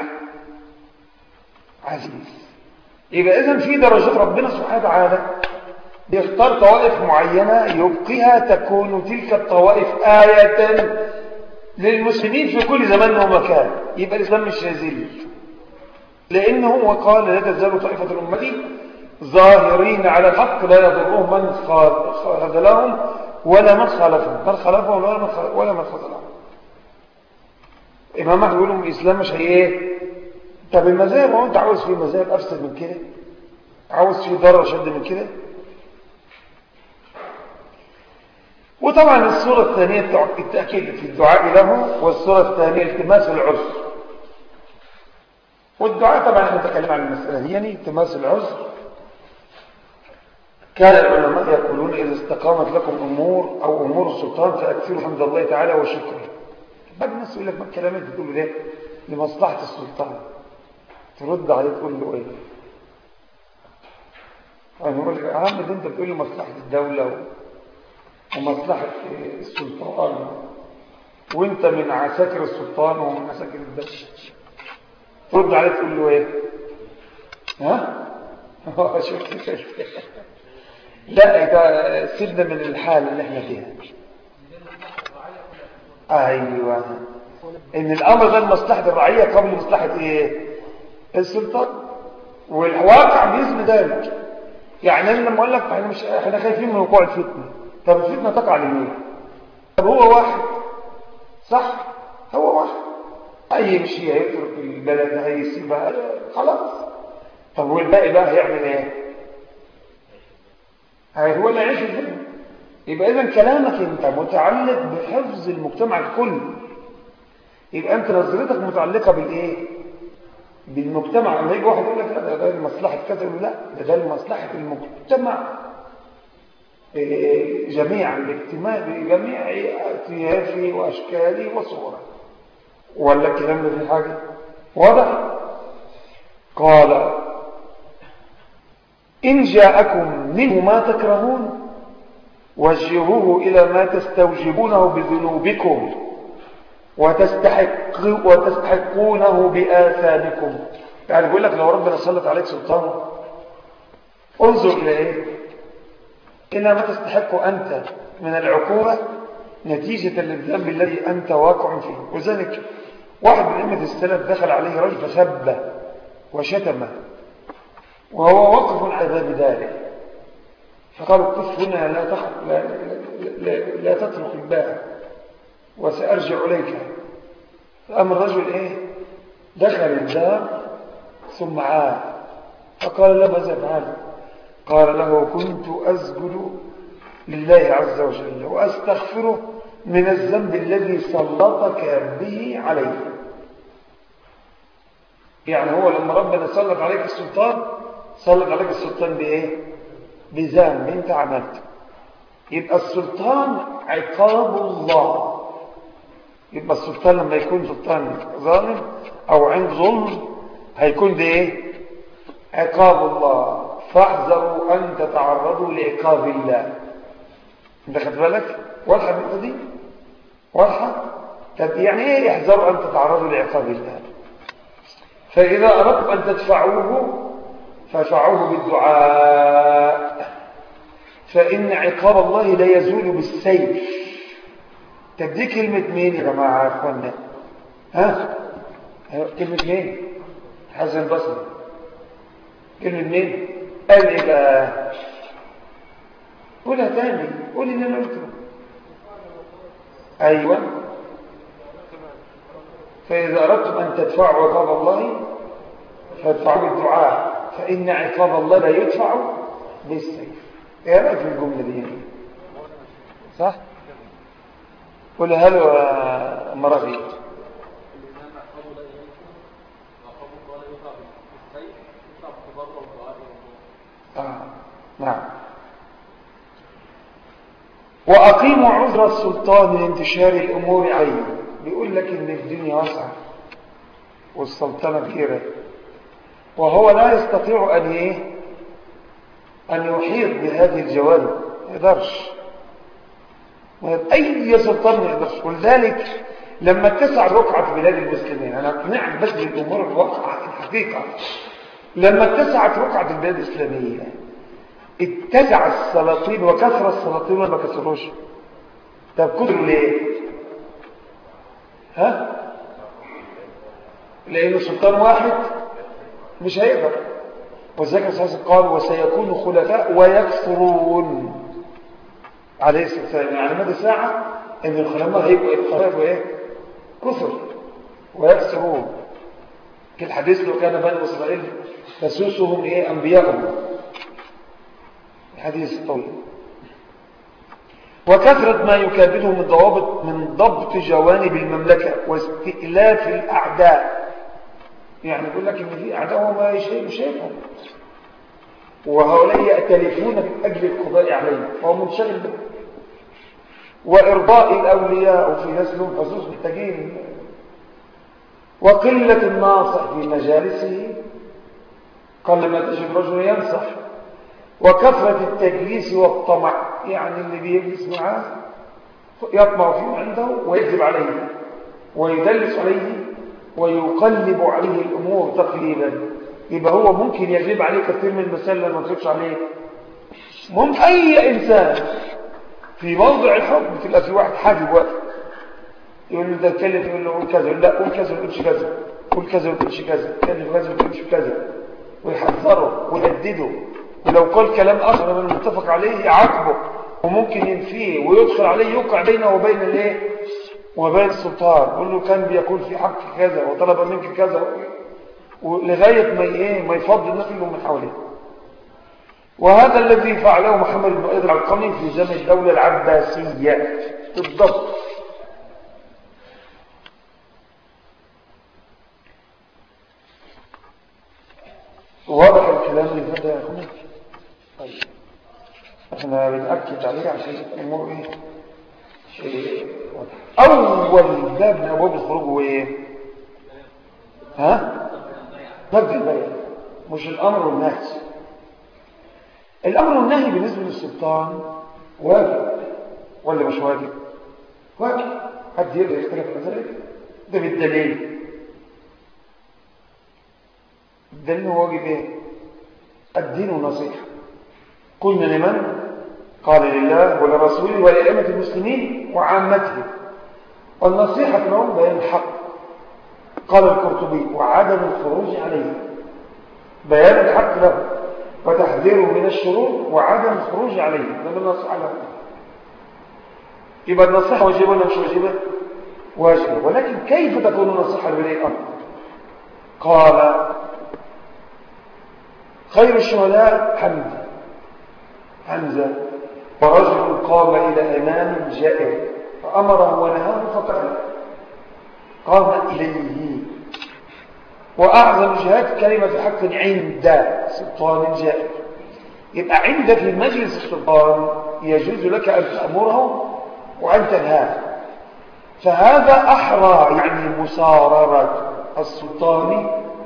عزيز يبقى إذن في درجات ربنا سبحانه وتعالى بيختار طوائف معينة يبقيها تكون تلك الطوائف آية للمسلمين في كل زمان ومكان يبقى الإسلام مش يزيل لأنه هو قال لا تزال طائفة الأمة ظاهرين على الحق لا يضرهم من خذلهم ولا من خالفهم من خالفهم ولا من ولا من خذلهم إمام أحمد يقول الإسلام مش هي إيه طب المذاهب هو أنت عاوز فيه مذاهب أفسد من كده عاوز فيه ضرر شد من كده وطبعا الصورة الثانية التأكيد في الدعاء له والصورة الثانية التماس العذر والدعاء طبعا احنا نتكلم عن المسألة دي يعني التماس العذر كان العلماء يقولون إذا استقامت لكم أمور أو أمور السلطان فأكثروا حمد الله تعالى وشكره بعد الناس يقول لك ما الكلام انت تقول له ليه لمصلحة السلطان ترد عليه تقول له ايه يعني يقول لك أهم ده انت بتقول له مصلحة الدولة ومصلحة السلطان وانت من عساكر السلطان ومن عساكر الدولة ترد عليه تقول له ايه ها لا ده سيبنا من الحال اللي احنا فيها ايوه ان الامر ده لمصلحه الرعيه قبل مصلحه ايه السلطان والواقع بيثبت ذلك يعني انا لما اقول لك احنا مش احنا خايفين من وقوع الفتنه طب الفتنه تقع لمين طب هو واحد صح هو واحد هيمشي هيترك البلد هيسيبها خلاص طب والباقي بقى هيعمل ايه هو اللي يعيش الفتنه يبقى اذا كلامك انت متعلق بحفظ المجتمع الكل يبقى انت نظرتك متعلقه بالايه بالمجتمع لما يجي واحد يقول لك لا ده ده لمصلحه كذا لا ده ده لمصلحه المجتمع جميعا باجتماع بجميع اطيافه واشكاله وصوره ولا الكلام ده في حاجه واضح قال إن جاءكم منه ما تكرهون وجهوه إلى ما تستوجبونه بذنوبكم وتستحق وتستحقونه بآثامكم يعني بيقول لك لو ربنا سلط عليك سلطان انظر إلى إيه إلى ما تستحق أنت من العقوبة نتيجة للذنب الذي أنت واقع فيه وذلك واحد من أئمة السلف دخل عليه رجل فسبه وشتمه وهو واقف على باب داره فقالوا قف هنا لا, تخ... لا, لا, لا تترك الباب وسأرجع إليك فأما الرجل إيه دخل الدار ثم عاد فقال له ماذا فعل قال له كنت أسجد لله عز وجل وأستغفره من الذنب الذي سلطك به عليه يعني هو لما ربنا سلط عليك السلطان سلط عليك السلطان بإيه بذنب انت عملته يبقى السلطان عقاب الله يبقى السلطان لما يكون سلطان ظالم او عند ظلم هيكون ده ايه عقاب الله فاحذروا ان تتعرضوا لعقاب الله انت خدت بالك واضحه النقطه دي واضحه طب يعني ايه يحذروا ان تتعرضوا لعقاب الله فاذا اردتم ان تدفعوه فدفعوه بالدعاء فإن عقاب الله لا يزول بالسيف طب دي كلمة مين يا جماعة يا اخوانا ها كلمة مين حسن البصري كلمة مين قال ايه بقى قولها تاني قول اللي انا قلته ايوه فاذا اردتم ان تدفعوا عقاب الله فادفعوا بالدعاء فان عقاب الله لا يدفع بالسيف ايه رايك في الجمله دي صح قول هل مرضي آه. نعم وأقيموا عذر السلطان لانتشار الأمور عليه بيقول لك إن الدنيا واسعة والسلطنة كبيرة وهو لا يستطيع أن إيه أن يحيط بهذه الجوانب ما يقدرش أي سلطان ما يقدرش ولذلك لما اتسع رقعة بلاد المسلمين أنا أقنعك بس بالأمور الواقعة الحقيقة لما اتسعت رقعة البلاد الإسلامية اتسع السلاطين وكثر السلاطين ولا ما كثروش طب كثروا ليه ها لأنه سلطان واحد مش هيقدر وذلك الرسول قال وسيكون خلفاء ويكثرون عليه الصلاة والسلام يعني مدى ساعة ان الخلفاء هيبقوا الخلفاء ايه كثر ويكثرون كالحديث لو كان بني إسرائيل تسوسهم ايه انبياءهم الحديث الطويل وكثرة ما يكابده من ضوابط من ضبط جوانب المملكة واستئلاف الأعداء يعني يقول لك إن في أعداء وما شايفهم وهؤلاء يأتلفون من أجل القضاء عليهم فهو منشغل به وإرضاء الأولياء وفي ناس لهم حصوص محتاجين وقلة الناصح في مجالسه قل ما تجد رجل ينصح وكثرة التجليس والطمع يعني اللي بيجلس معاه يطمع فيه عنده ويكذب عليه ويدلس عليه ويقلب عليه الأمور تقليبا يبقى هو ممكن يجب عليه كثير من المسائل لما ما تخافش عليه ممكن أي إنسان في موضع الحكم تبقى في واحد حاجب واقف يقول له ده اتكلم يقول له قول كذا لا قول كذا ما تقولش كذا قول كذا ما تقولش كذا اتكلم كذا ما تقولش كذا ويحذره ويهدده ولو قال كلام آخر من المتفق عليه يعاقبه وممكن ينفيه ويدخل عليه يوقع بينه وبين الايه وبين السلطان يقول له كان بيقول في حق كذا وطلب منك كذا ولغاية ما ايه ما يفضل الناس اللي من حواليه وهذا الذي فعله محمد بن قيد العلقمي في زمن الدولة العباسية بالضبط واضح الكلام اللي فات يا اخوان طيب احنا بنأكد عليه عشان الامور ايه شيء واضح اول باب من ابواب الخروج هو ايه ها مبدا البيان مش الامر والنهي الامر والنهي بالنسبه للسلطان واجب ولا مش واجب واجب حد يقدر يختلف في ذلك ده بالدليل الدليل هو واجب ايه الدين والنصيحه قلنا لمن قال لله ولرسوله ولأئمة المسلمين وعامته والنصيحة لهم بيان الحق قال القرطبي وعدم الخروج عليه بيان الحق له وتحذيره من الشرور وعدم الخروج عليه لما النصيحة له يبقى النصيحة واجبة ولا مش واجبة واجبة ولكن كيف تكون النصيحة لبني الأمر قال خير الشهداء حمد حمزة ورجل قام إلى إمام جائر فأمره ونهاه فقال قام إليه وأعظم جهاد كلمة حق عند سلطان جائر يبقى عند في مجلس السلطان يجوز لك أن تأمره وأن تنهاه فهذا أحرى يعني مساررة السلطان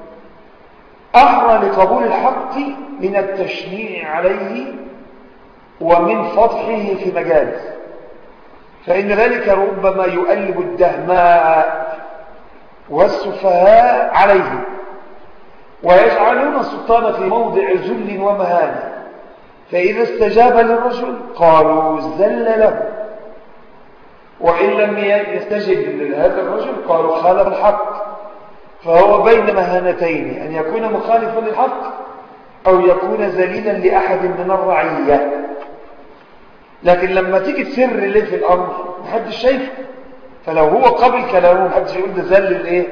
أحرى لقبول الحق من التشنيع عليه ومن فضحه في مجالس فإن ذلك ربما يؤلب الدهماء والسفهاء عليه ويجعلون السلطان في موضع ذل ومهانة فإذا استجاب للرجل قالوا زل له وإن لم يستجب لهذا الرجل قالوا خالف الحق فهو بين مهانتين أن يكون مخالفا للحق أو يكون ذليلا لأحد من الرعية لكن لما تيجي تسر ليه في الأمر محدش شايفه فلو هو قبل كلامه محدش يقول ده ذل لإيه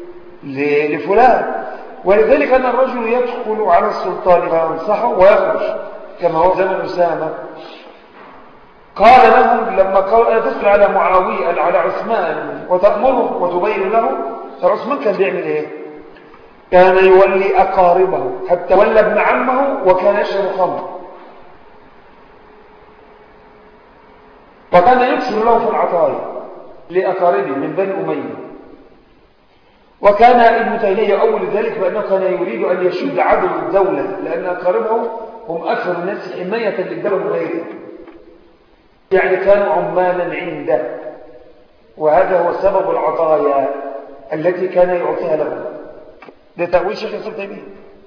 لفلان ولذلك أن الرجل يدخل على السلطان فينصحه ويخرج كما هو زمن أسامة قال لهم لما قال أنا تسأل على معاوية على عثمان وتأمره وتبين له فعثمان كان بيعمل ايه كان يولي أقاربه حتى ولى ابن عمه وكان يشرب خمر وكان يكسر له في العطايا لأقاربه من بني أمية وكان ابن تيمية أول ذلك بأنه كان يريد أن يشد عدل الدولة لأن أقاربه هم أكثر الناس حماية للدولة من غيره يعني كانوا عمالا عنده وهذا هو سبب العطايا التي كان يعطيها لهم ده تأويل شيخ الإسلام تيمية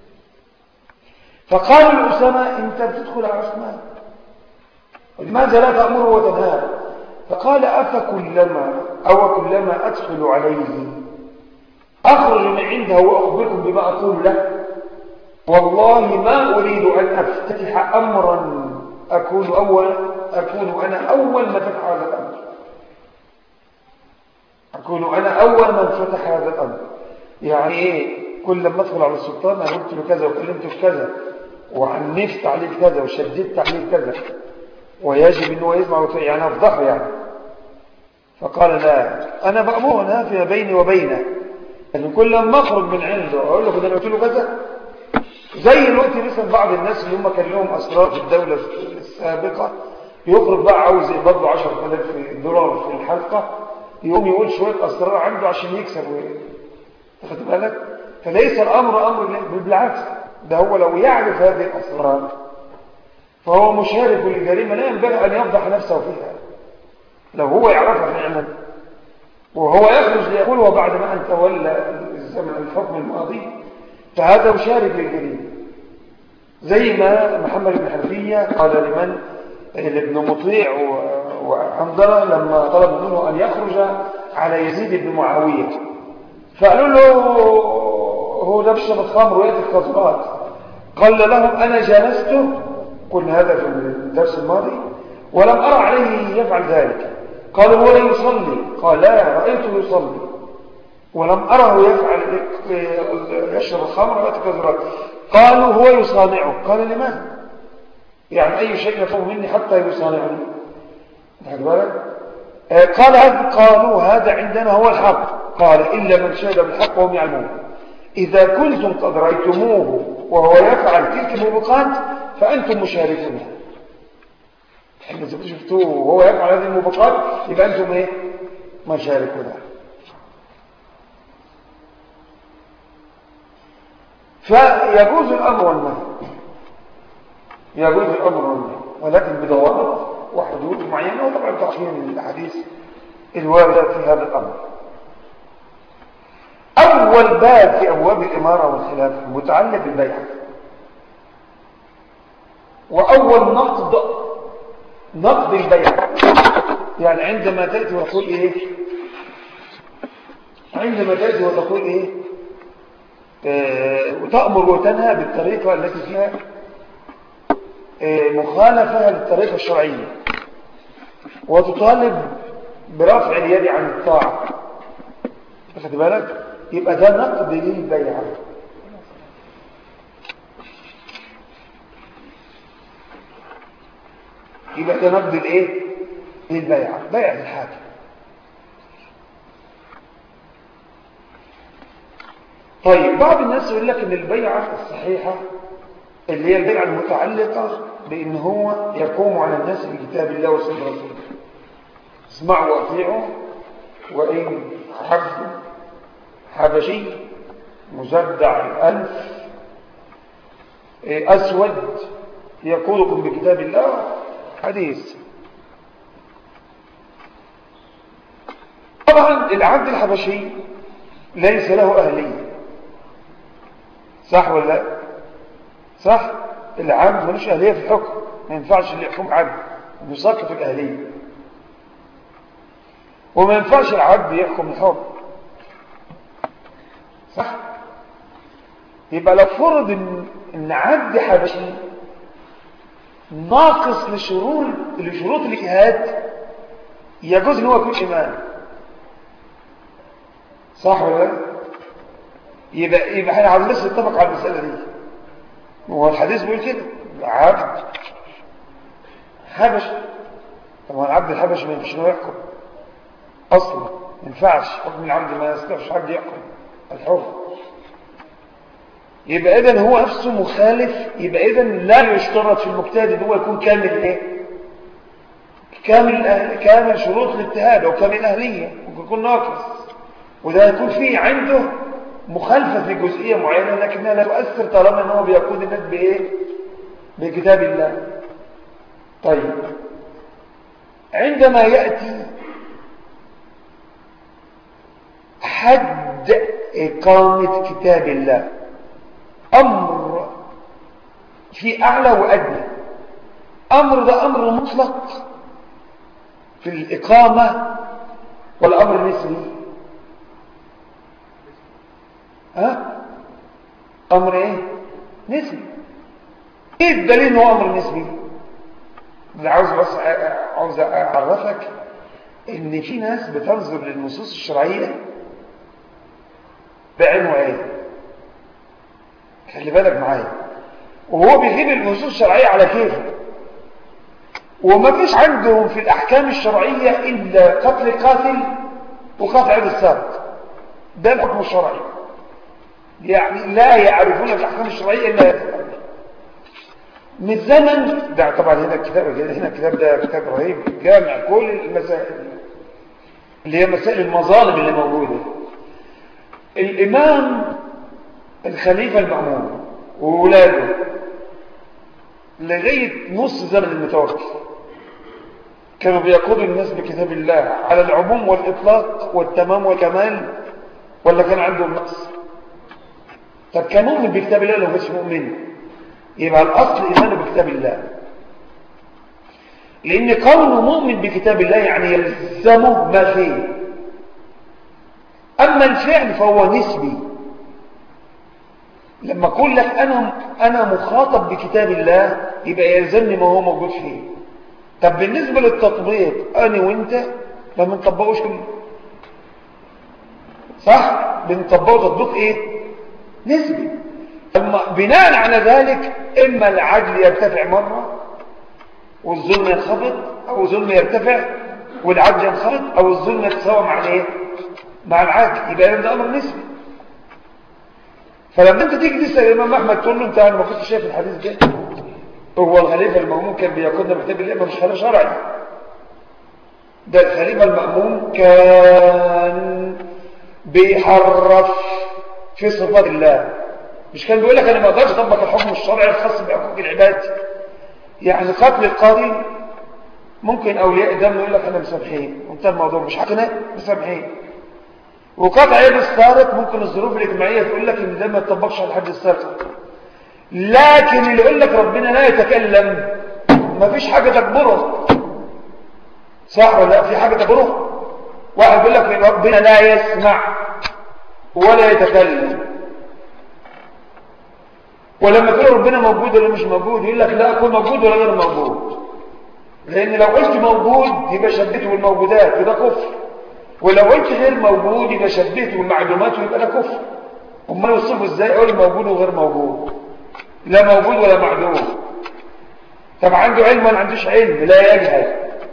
فقالوا لأسامة أنت بتدخل على عثمان لماذا لا تأمره وتنهاه فقال أفكلما أو كلما أدخل عليه أخرج من عنده وأخبركم بما أقول له والله ما أريد أن أفتتح أمرا أكون أول أكون أنا أول من فتح هذا الأمر أكون أنا أول من فتح هذا الأمر يعني إيه كل لما أدخل على السلطان أنا قلت له كذا وكلمته في كذا وعنفت عليه كذا وشددت عليه كذا ويجب أنه يسمع يعني أفضحه يعني فقال لا أنا بأمره نافية بيني وبينه لكن كل لما أخرج من عنده أقول له كده قلت له كذا زي الوقت مثلا بعض الناس اللي هم كان لهم أسرار في الدولة السابقة يخرج بقى عاوز يقبض له 10000 دولار في الحلقة يقوم يقول شوية أسرار عنده عشان يكسب واخد بالك فليس الأمر أمر بالعكس ده هو لو يعرف هذه الأسرار فهو مشارك للجريمة لا ينبغي أن يفضح نفسه فيها لو هو يعرفها فعلا وهو يخرج ليقول بعد ما أن تولى الزمن الحكم الماضي فهذا مشارك للجريمة زي ما محمد بن حنفية قال لمن لابن مطيع وحنظلة لما طلب منه أن يخرج على يزيد بن معاوية فقالوا له هو ده بشرب الخمر ويأتي الخضرات قال لهم أنا جالسته قلنا هذا في الدرس الماضي ولم أرى عليه يفعل ذلك قالوا هو يصلي قال لا رأيته يصلي ولم أره يفعل يشرب الخمر ويأتي الخضرات قالوا هو يصانعه قال لماذا يعني أي شيء يفهم مني حتى يصانعني بالك قال هذا قالوا هذا عندنا هو الحق قال إلا من شهد بالحق وهم يعلمون إذا كنتم قد رأيتموه وهو يفعل تلك الموبقات فأنتم مشاركون إذا كنتم شفتوه وهو يفعل هذه الموبقات يبقى أنتم إيه مشاركون فيجوز الأمر والنهي يجوز الأمر والنهي ولكن بضوابط وحدود معينة وطبعا تعقيم الحديث الواردة في هذا الأمر أول باب في أبواب الإمارة والخلافة متعلق بالبيعة وأول نقد نقد البيعة يعني عندما تأتي وتقول إيه عندما تأتي وتقول إيه آه وتأمر وتنهى بالطريقة التي فيها آه مخالفة للطريقة الشرعية وتطالب برفع اليد عن الطاعة أخذ بالك يبقى ده نقد للبيعة يبقى ده نقد الايه للبيعة بيعة الحاكم طيب بعض الناس يقول لك ان البيعة الصحيحة اللي هي البيعة المتعلقة بان هو يقوم على الناس بكتاب الله وسنة رسوله اسمعوا واطيعوا وان حبوا حبشي مزدع الأنف أسود يقولكم بكتاب الله حديث طبعا العبد الحبشي ليس له أهلية صح ولا لا صح العبد ملوش أهلية في الحكم ما ينفعش اللي يحكم عبد يسقط الأهلية وما ينفعش العبد يحكم الحكم صح يبقى لو فرض ان, إن عبد حبشي ناقص لشروط لشروط الاجهاد يجوز ان هو يكون امام صح ولا لا يبقى يبقى احنا عاوزين بس نتفق على المساله دي هو الحديث بيقول كده عبد حبشي طبعا العبد الحبشي ما ينفعش انه يحكم اصلا ما ينفعش حكم العبد ما يستطيعش عبد يحكم الحر يبقى اذا هو نفسه مخالف يبقى اذا لا يشترط في المجتهد ان هو يكون كامل ايه كامل كامل شروط الاجتهاد او كامل الاهليه ممكن يكون ناقص وده يكون فيه عنده مخالفه في جزئيه معينه لكنها لا تؤثر طالما ان هو بيقود الناس بايه بكتاب الله طيب عندما ياتي حد اقامه كتاب الله امر في اعلى وادنى امر ده امر مطلق في الإقامة والأمر نسبي ها أمر إيه نسبي إيه الدليل إنه أمر نسبي اللي عاوز بس عاوز أعرفك إن في ناس بتنظر للنصوص الشرعية بعين وعين خلي بالك معايا وهو بيجيب النصوص الشرعية على كيفه وما فيش عندهم في الأحكام الشرعية إلا قتل قاتل وقطع يد السارق ده الحكم الشرعي يعني لا يعرفون الأحكام الشرعية إلا هذا من زمن ده طبعا هنا الكتاب هنا الكتاب ده كتاب رهيب جامع كل المسائل اللي هي مسائل المظالم اللي موجودة الإمام الخليفة المأمون وولاده لغاية نص زمن المتوفي كانوا بيقودوا الناس بكتاب الله على العموم والإطلاق والتمام والكمال ولا كان عندهم نقص طب كان مؤمن بكتاب الله لو مش مؤمن يبقى الأصل إيمانه بكتاب الله لأن كونه مؤمن بكتاب الله يعني يلزمه ما فيه أما الفعل فهو نسبي لما أقول لك أنا, أنا مخاطب بكتاب الله يبقى يلزمني ما هو موجود فيه طب بالنسبة للتطبيق أنا وإنت ما بنطبقوش كله صح بنطبقه تطبيق إيه نسبي أما بناء على ذلك إما العدل يرتفع مرة والظلم ينخفض أو الظلم يرتفع والعدل ينخفض أو الظلم يتساوى مع الإيه مع العدل يبقى ده أمر نسبي فلما انت تيجي تسال الامام احمد تقول له انت انا ما كنتش شايف الحديث ده هو الخليفه المامون كان بيقودنا بكتاب الله مش خليفه شرعي ده الخليفه المامون كان بيحرف في صفات الله مش كان بيقول لك انا ما اقدرش اطبق الحكم الشرعي الخاص بحقوق العباد يعني قتل القاضي ممكن اولياء الدم يقول لك انا مسامحين وانتهى الموضوع مش حقنا مسامحين وقطع يد السارق ممكن الظروف الاجتماعيه تقول لك ان ده ما يطبقش على حد السارق لكن اللي يقول لك ربنا لا يتكلم ما فيش حاجه تجبره صح ولا لا في حاجه تجبره واحد يقول لك ربنا لا يسمع ولا يتكلم ولما تقول ربنا موجود ولا مش موجود يقول لك لا اكون موجود ولا غير موجود لان لو قلت موجود يبقى شبهته بالموجودات يبقى كفر ولو قلت غير موجود يبقى شبهته بالمعلومات ويبقى ده كفر امال يوصفه ازاي اقول موجود وغير موجود لا موجود ولا معدوم طب عنده علم ولا عندوش علم لا يجهل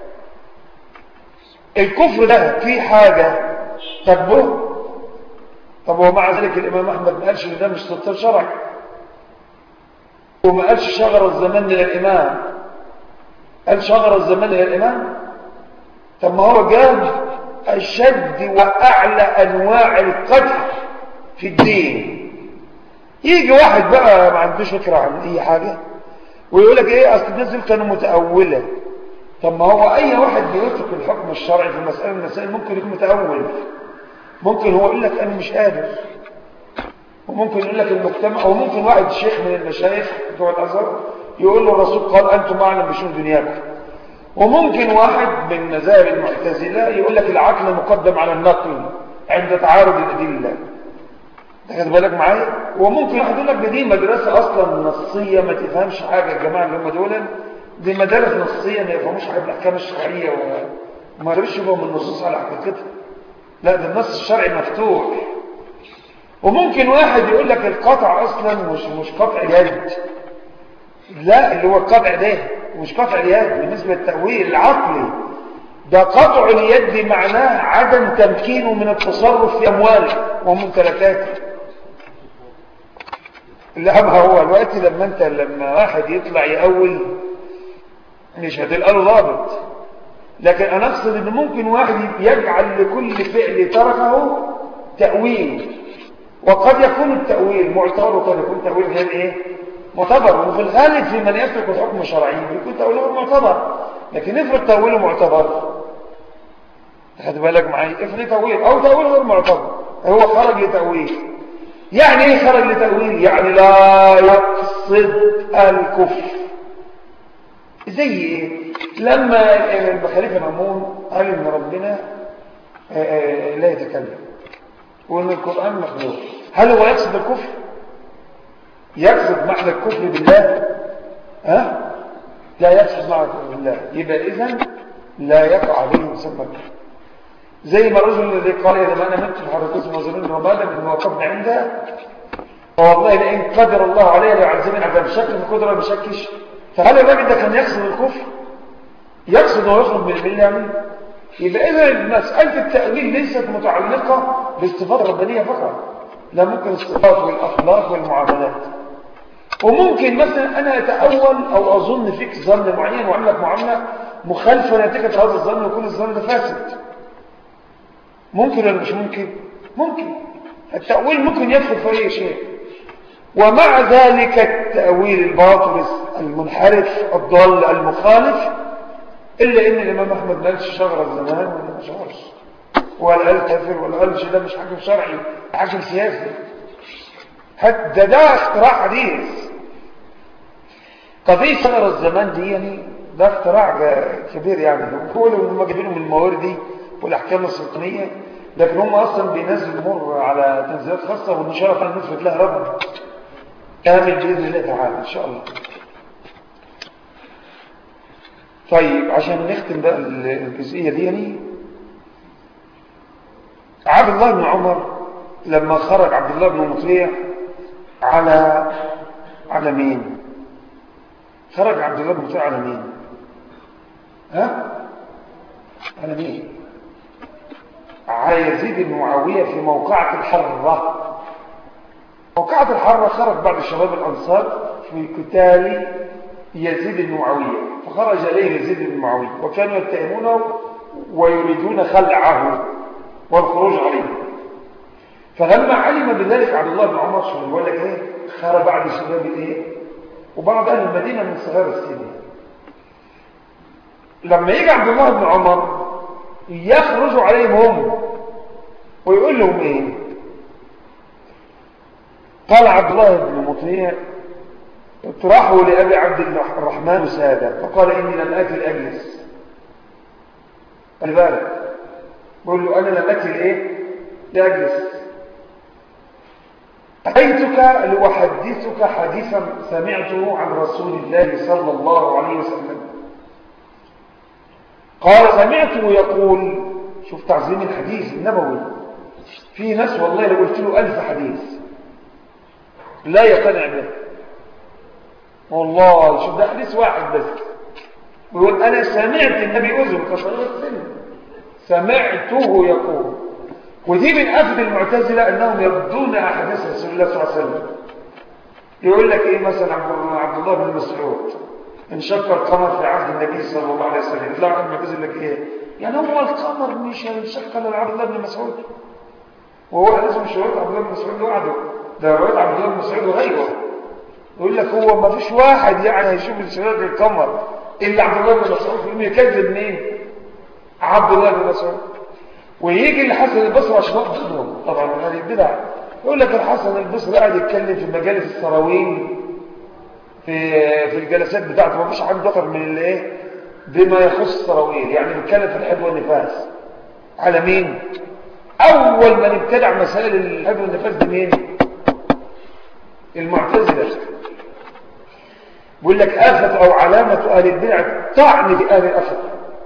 الكفر ده في حاجه تكبره طب ومع ذلك الامام احمد ما قالش ان ده مش سلطان شرعي وما قالش شغر الزمان للامام قال شغر الزمان للامام طب ما هو جاب أشد وأعلى أنواع القدح في الدين يجي واحد بقى ما عندوش فكرة عن أي حاجة ويقول لك إيه أصل الناس دول كانوا متأولة طب ما هو أي واحد بيترك الحكم الشرعي في مسألة من المسائل ممكن يكون متأول ممكن هو يقول لك أنا مش قادر وممكن يقول لك المجتمع أو ممكن واحد شيخ من المشايخ بتوع الأزهر يقول له الرسول قال أنتم أعلم بشؤون دنياكم وممكن واحد من مذاهب المعتزله يقول لك العقل مقدم على النقل عند تعارض الادله تاخد بالك معايا وممكن واحد يقول لك دي مدرسه اصلا نصيه ما تفهمش حاجه الجماعه اللي هم دول دي مدارس نصيه ما يفهموش حاجه بالاحكام الشرعيه وما يقدرش يبقوا من النصوص على حقيقتها لا ده النص الشرعي مفتوح وممكن واحد يقول لك القطع اصلا مش مش قطع يد لا اللي هو القطع ده مش قطع اليد بالنسبة للتأويل العقلي ده قطع اليد معناه عدم تمكينه من التصرف في أمواله وممتلكاته لا ما هو الوقت لما انت لما واحد يطلع يأول مش هتلقى له ضابط لكن أنا أقصد أن ممكن واحد يجعل لكل فعل تركه تأويل وقد يكون التأويل معتبر وقد يكون تأويل غير إيه معتبر وفي الغالب في من يترك الحكم الشرعي يكون تأويله معتبر لكن افرض تأويله معتبر خد بالك معي افرض تأويل أو تأويل غير معتبر هو خرج لتأويل يعني ايه خرج لتأويل يعني لا يقصد الكفر زي ايه لما الخليفة مأمون قال ان ربنا لا يتكلم وان القرآن مخلوق هل هو يقصد الكفر يقصد معنى الكفر بالله ها لا يقصد معنى الكفر بالله يبقى اذا لا يقع عليه مسمى الكفر زي ما الرجل الذي قال يا لما انا مت في حركات وظنون رمادا من وقفنا عندها فوالله لئن قدر الله علي ليعذبني عذاب شك في قدره ما شكش فهل الراجل ده كان يقصد الكفر يقصد ويخرج من المله يعني يبقى اذا مساله التاويل ليست متعلقه بالصفات الربانيه فقط لا ممكن الصفات والاخلاق والمعاملات وممكن مثلا انا اتاول او اظن فيك ظن معين واعمل لك معامله مخالفه نتيجه هذا الظن ويكون الظن ده فاسد ممكن ولا مش ممكن ممكن التأويل ممكن يدخل في أي شيء ومع ذلك التأويل الباطل المنحرف الضال المخالف إلا إن الإمام أحمد ما قالش شغر الزمان ولا ما شغرش ولا قال كافر ولا قال ده مش حاكم شرعي حاكم سياسي ده ده اختراع حديث قضية شغر الزمان دي يعني ده اختراع كبير يعني هو لو هم جايبينه من المواردي والأحكام السلطانية لكن هم أصلا بينزلوا الأمور على تنزيلات خاصة وإن شاء الله نثبت لها رب كامل بإذن الله تعالى إن شاء الله طيب عشان نختم بقى الجزئية دي يعني عبد الله بن عمر لما خرج عبد الله بن مطيع على على مين خرج عبد الله بن مطيع على مين ها على مين على يزيد بن معاوية في موقعة الحرة موقعة الحرة خرج بعض الشباب الأنصار في قتال يزيد بن معاوية فخرج إليه يزيد بن معاوية وكانوا يتهمونه ويريدون خلعه والخروج عليه فلما علم بذلك عبد الله بن عمر شو بيقول لك ايه خرج بعض الشباب الايه وبعض اهل المدينه من صغار السن لما يجي عبد الله بن عمر يخرج عليهم هم ويقول لهم ايه قال عبد الله بن مطيع اطرحوا لأبي عبد الرحمن سادة فقال إني لم أكل أجلس بالك بقول له أنا لم أكل إيه لأجلس أتيتك لأحدثك حديثا سمعته عن رسول الله صلى الله عليه وسلم قال سمعته يقول شوف تعظيم الحديث النبوي في ناس والله لو قلت له ألف حديث لا يقتنع به والله شوف ده حديث واحد بس ويقول أنا سمعت النبي أذن كصلاة سنة سمعته يقول ودي من أفد المعتزلة أنهم يردون أحاديث رسول الله صلى الله عليه وسلم يقول لك إيه مثلا عبد الله بن مسعود انشق القمر في عهد النبي صلى الله عليه وسلم يطلع واحد معتزل لك إيه يعني هو القمر مش هينشق الا لعبد الله بن مسعود وهو حديث مش رواية عبد الله بن مسعود لوحده ده رواية عبد الله بن مسعود وغيره يقول لك هو ما فيش واحد يعني هيشوف انشقاق القمر الا عبد الله بن مسعود يقوم يكذب مين عبد الله بن مسعود ويجي الحسن البصري عشان وقتهم طبعا هذه بدعه يقول لك الحسن البصري قاعد يتكلم في مجالس السراويل في في الجلسات بتاعته ما فيش حد ذكر من الايه بما يخص السراويل يعني بيتكلم في الحد والنفاس على مين اول من ابتدع مسائل الحد والنفاس دي مين المعتزله بيقول لك آفة أو علامة أهل البدع طعن في أهل الأثر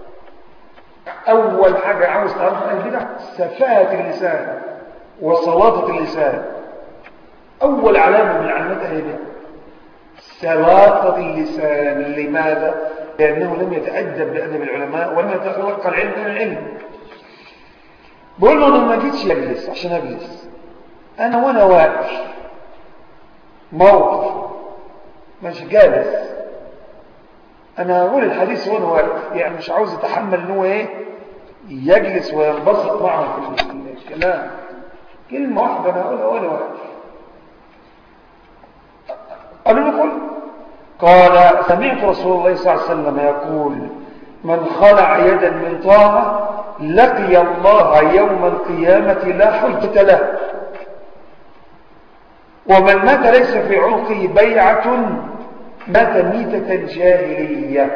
أول حاجة عاوز تعرفها أهل البدع سفاهة اللسان وصلاطة اللسان أول علامة من علامات أهل البدع سلاطة اللسان لماذا؟ لأنه لم يتأدب بأدب العلماء ولم يتلقى العلم من العلم بقول له أنا ما جيتش أجلس عشان أجلس أنا وأنا واقف موقف مش جالس أنا أقول الحديث وأنا واقف يعني مش عاوز يتحمل إن هو إيه يجلس وينبسط معه في الكلام كلمة واحدة أنا أقولها وأنا واقف قالوا له قل قال سمعت رسول الله صلى الله عليه وسلم يقول من خلع يدا من طاعة لقي الله يوم القيامة لا حجة له ومن مات ليس في عنقه بيعة مات ميتة جاهلية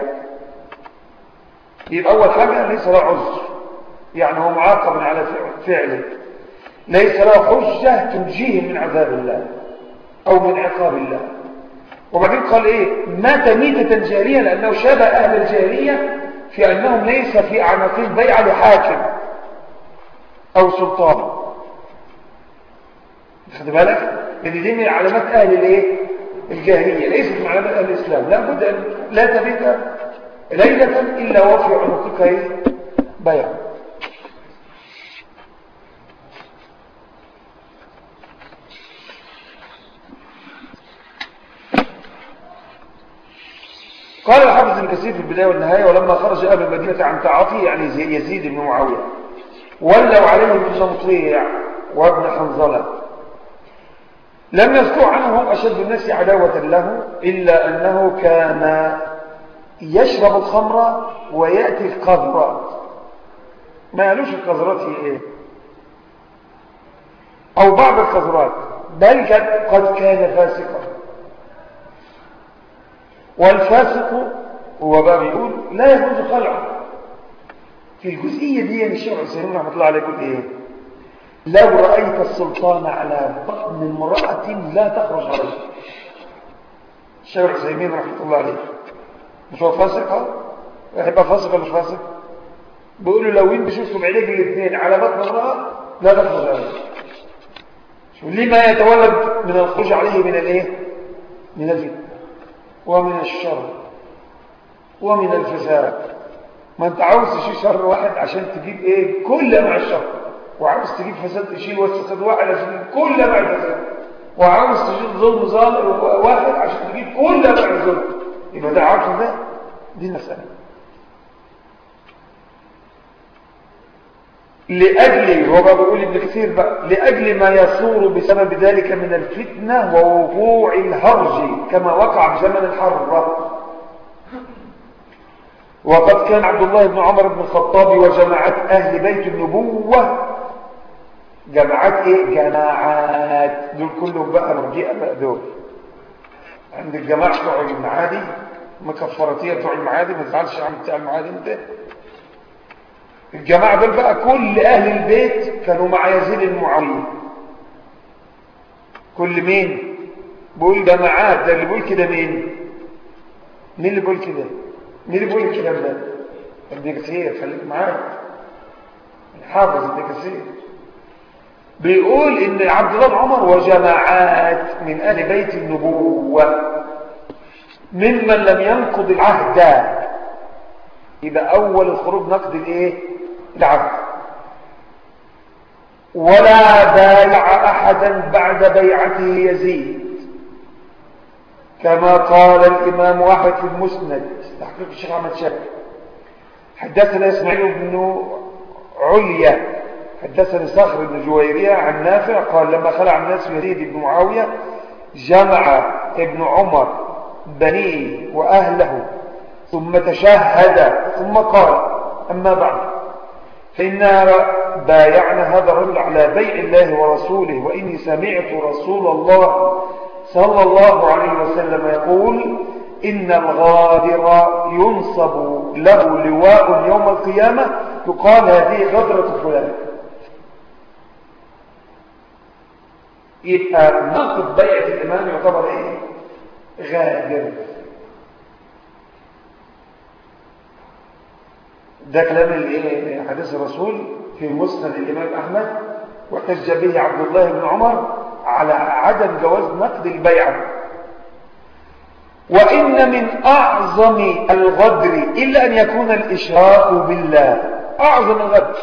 يبقى أول حاجة ليس له عذر يعني هو معاقب على فعله ليس له حجة تنجيه من عذاب الله أو من عقاب الله وبعدين قال إيه مات ميتة جاهلية لأنه شبه أهل الجاهلية في أنهم ليس في أعناقهم بيعة لحاكم أو سلطان خد بالك لأن دي من علامات أهل الإيه الجاهلية ليست من علامات أهل الإسلام لا بد أن لا تبيت ليلة إلا وفي عنقك إيه بيع قال الحافظ ابن كثير في البداية والنهاية ولما خرج أهل المدينة عن طاعته يعني يزيد بن معاوية ولوا عليه ابن مطيع وابن حنظلة لم يذكر عنهم أشد الناس عداوة له إلا أنه كان يشرب الخمر ويأتي القذرات ما قالوش القذرات هي إيه أو بعض القذرات بل قد كان فاسقا والفاسق هو بقى بيقول لا يجوز خلعه في الجزئية دي يعني الشيخ حسين رحمة الله عليه يقول ايه لو رأيت السلطان على بطن امرأة لا تخرج عليه الشيخ الحسين رحمة الله عليه مش هو فاسق يبقى فاسق ولا مش فاسق بيقولوا لو انت شفتوا بعينيك الاثنين على بطن امرأة لا تخرج عليه لما يتولد من الخروج عليه من الايه من الفتنة ومن الشر ومن الفساد ما انت عاوز تشيل شر واحد عشان تجيب ايه كل انواع الشر وعاوز تجيب فساد تشيل فساد واحد عشان كل انواع الفساد وعاوز تشيل ظلم ظالم واحد عشان تجيب كل انواع الظلم يبقى ده عارف ده دي المساله لأجل هو بقى بيقول ابن كثير بقى لأجل ما يصور بسبب ذلك من الفتنة ووقوع الهرج كما وقع في زمن الحرب وقد كان عبد الله بن عمر بن الخطاب وجماعات أهل بيت النبوة جماعات ايه جماعات دول كلهم بقى مرجئة بقى دول عند الجماعة بتوع المعادي مكفرتية بتوع المعادي ما تزعلش عن بتاع المعادي انت الجماعة دول بقى كل أهل البيت كانوا مع يزيد المعاوية كل مين بقول جماعات ده اللي بيقول كده مين مين اللي بيقول كده مين اللي بيقول الكلام ده ابن كثير خليك معايا الحافظ ابن كثير بيقول ان عبد الله بن عمر وجماعات من اهل بيت النبوه ممن لم ينقض العهد يبقى اول الخروج نقض الايه العهد ولا بايع احدا بعد بيعته يزيد كما قال الامام احمد في المسند تحقيق الشيخ احمد شاكر حدثنا اسماعيل بن عليا حدثني صخر بن جويرية عن نافع قال لما خلع الناس يزيد بن معاوية جمع ابن عمر بنيه وأهله ثم تشهد ثم قال أما بعد فإنا بايعنا هذا الرجل على بيع الله ورسوله وإني سمعت رسول الله صلى الله عليه وسلم يقول إن الغادر ينصب له لواء يوم القيامة يقال هذه غدرة فلان يبقى ناقض بيعة الإمام يعتبر إيه غادر ده كلام الايه حديث الرسول في مسند الإمام أحمد واحتج به عبد الله بن عمر على عدم جواز نقد البيعة وإن من أعظم الغدر إلا أن يكون الإشراك بالله أعظم الغدر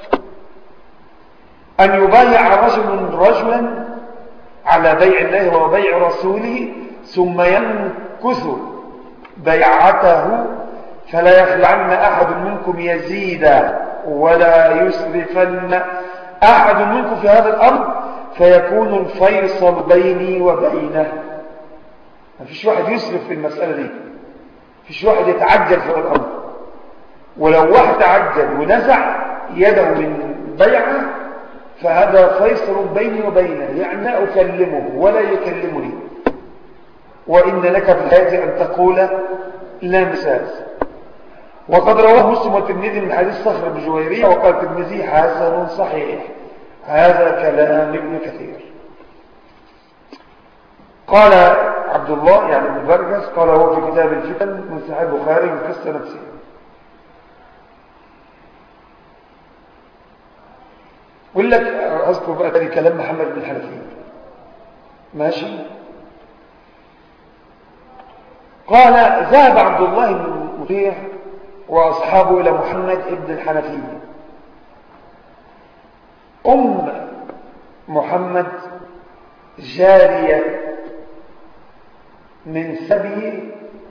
أن يبايع رجل رجلا على بيع الله وبيع رسوله ثم ينكث بيعته فلا يخلعن أحد منكم يزيد ولا يسرفن أحد منكم في هذا الأمر فيكون الفيصل بيني وبينه ما فيش واحد يسرف في المسألة دي فيش واحد يتعجل في الأمر ولو واحد تعجل ونزع يده من بيعه فهذا فيصل بيني وبينه يعني لا أكلمه ولا يكلمني وإن لك في الحياة أن تقول لا مساس وقد رواه مسلم والترمذي من حديث صخر بن جويرية وقال الترمذي حسن صحيح هذا كلام ابن كثير قال عبد الله يعني ابن برجس قال هو في كتاب الفتن من صحيح البخاري من قصة نفسه يقول لك أذكر بقى تاني كلام محمد بن حنفي ماشي قال ذهب عبد الله بن مطيع وأصحابه إلى محمد ابن الحنفي أم محمد جارية من سبي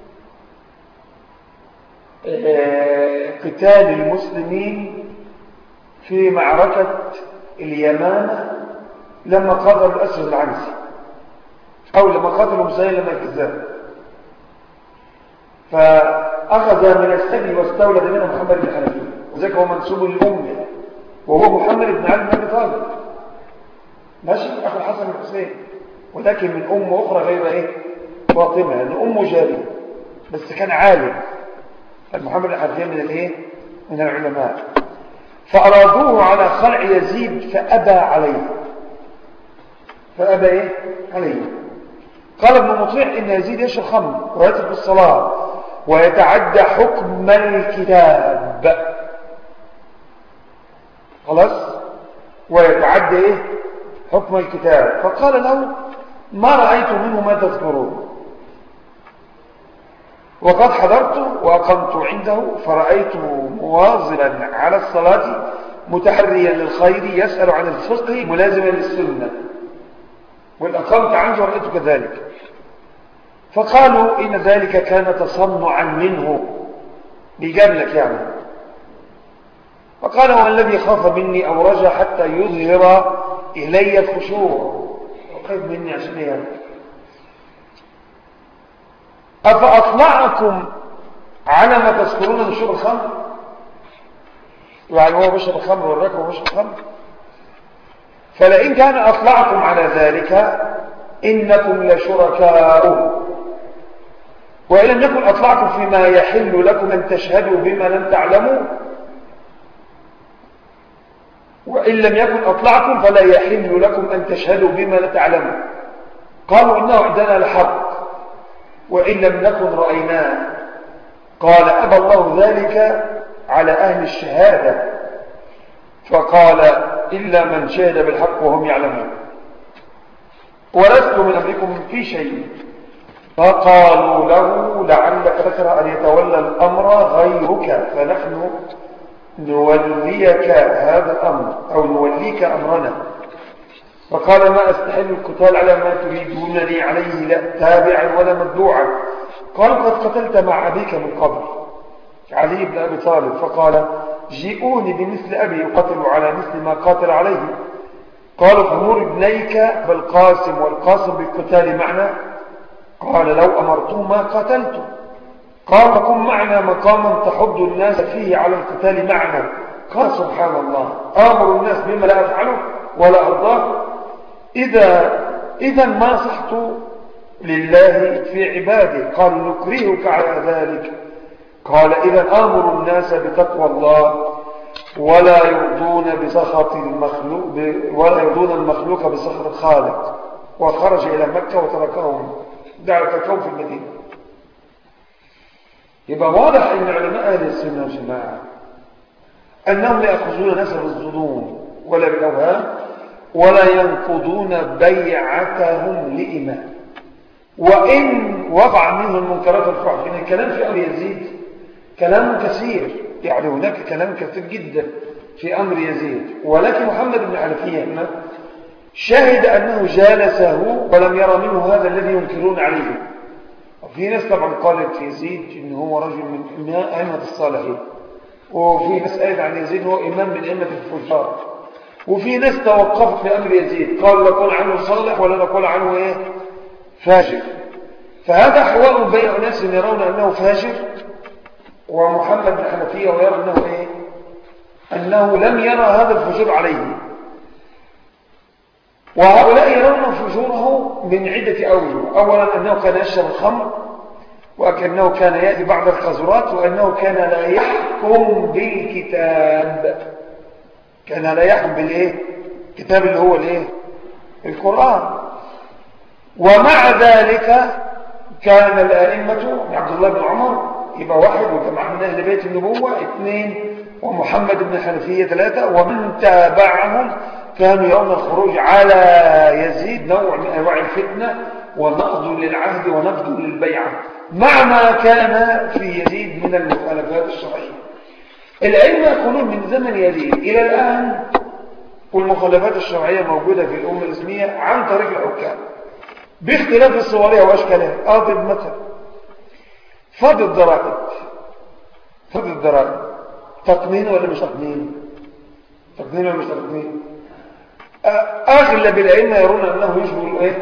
قتال المسلمين في معركة اليمامة لما قاتلوا الأسر العنسي أو لما قاتلوا مسيلمة الكذاب فأخذ من السبي واستولد منه محمد بن حنفي وذلك هو منسوب لأمه وهو محمد بن علي بن أبي طالب ماشي أخو الحسن والحسين ولكن من أم أخرى غير إيه فاطمة لأن أمه جارية بس كان عالم محمد بن حنفي من الإيه من العلماء فأرادوه على خلع يزيد فأبى عليه فأبى إيه عليه قال ابن مطيع إن يزيد يشرب خمر ويترك الصلاة ويتعدى حكم الكتاب خلاص ويتعدى إيه حكم الكتاب فقال له ما رأيت منه ما تذكرون وقد حضرت وأقمت عنده فرأيته مواظلا على الصلاة متحريا للخير يسأل عن الفقه ملازما للسنة والأقمت عنده ورأيته كذلك فقالوا إن ذلك كان تصنعا منه بيجاب لك يعني فقال هو الذي خاف مني أو رجع حتى يظهر إلي الخشوع وخاف مني عشان يعني أفأطلعكم على ما تذكرون من شرب الخمر يعني هو بشرب الخمر والركب وبشرب الخمر فلئن كان أطلعكم على ذلك إنكم لشركاء وإن لم يكن أطلعكم فيما يحل لكم أن تشهدوا بما لم تعلموا وإن لم يكن أطلعكم فلا يحل لكم أن تشهدوا بما لا تعلموا قالوا إنه عندنا لحق وإن لم نكن رأيناه قال أبى الله ذلك على أهل الشهادة فقال إلا من شهد بالحق وهم يعلمون ولست من أمركم في شيء فقالوا له لعلك تكره أن يتولى الأمر غيرك فنحن نوليك هذا الأمر أو نوليك أمرنا فقال ما أستحل القتال على ما تريدونني عليه لا تابعا ولا مدلوعا قال قد قتلت مع أبيك من قبل علي بن أبي طالب فقال جيئوني بمثل أبي يقتل على مثل ما قاتل عليه قالوا فمور ابنيك بالقاسم والقاسم بالقتال معنا قال لو أمرتم ما قتلتم قال فكن معنا مقاما تحض الناس فيه على القتال معنا قال سبحان الله آمر الناس بما لا أفعله ولا أرضاه إذا, إذا ما صحت لله في عباده قال نكرهك على ذلك قال إذا آمر الناس بتقوى الله ولا يرضون بسخط المخلوق ولا يرضون المخلوق بسخط الخالق وخرج إلى مكة وتركهم دعوا تركهم في المدينة يبقى واضح أن علماء أهل السنة والجماعة أنهم لا يأخذون نسب الظنون ولا بالأوهام ولا ينقضون بيعتهم لإمام وإن وقع منه المنكرات والفحش إن الكلام في أمر يزيد كلام كثير يعني هناك كلام كثير جدا في أمر يزيد ولكن محمد بن حنفية هنا شهد أنه جالسه ولم يرى منه هذا الذي ينكرون عليه وفي ناس طبعا قالت في يزيد ان هو رجل من ائمه الصالحين وفي ناس قالت عن يزيد هو امام من ائمه الفجار وفي ناس توقفت في امر يزيد قالوا نقول عنه صالح ولا نقول عنه ايه فاجر فهذا حوار بين ناس يرون انه فاجر ومحمد بن حنفيه ويرى انه ايه انه لم يرى هذا الفجور عليه وهؤلاء يرون فجوره من عدة أوجه أولا أنه كان يشرب الخمر وأنه كان يأتي بعض القذرات وأنه كان لا يحكم بالكتاب كان لا يحكم بالإيه الكتاب اللي هو الإيه القرآن ومع ذلك كان الأئمة عبد الله بن عمر يبقى واحد وجماعة من أهل بيت النبوة اثنين ومحمد بن حنفية ثلاثة ومن تابعهم كانوا يوم الخروج على يزيد نوع من أنواع الفتنة ونقض للعهد ونقض للبيعة مع ما كان في يزيد من المخالفات الشرعية العلم يقولون من زمن يزيد إلى الآن والمخالفات الشرعية موجودة في الأمة الإسلامية عن طريق الحكام باختلاف صورها وأشكالها أضرب مثل فرض الضرائب فرض الضرائب تقنين ولا مش تقنين تقنين ولا مش تقنين أغلب الأئمة يرون أنه يشبه الإيه؟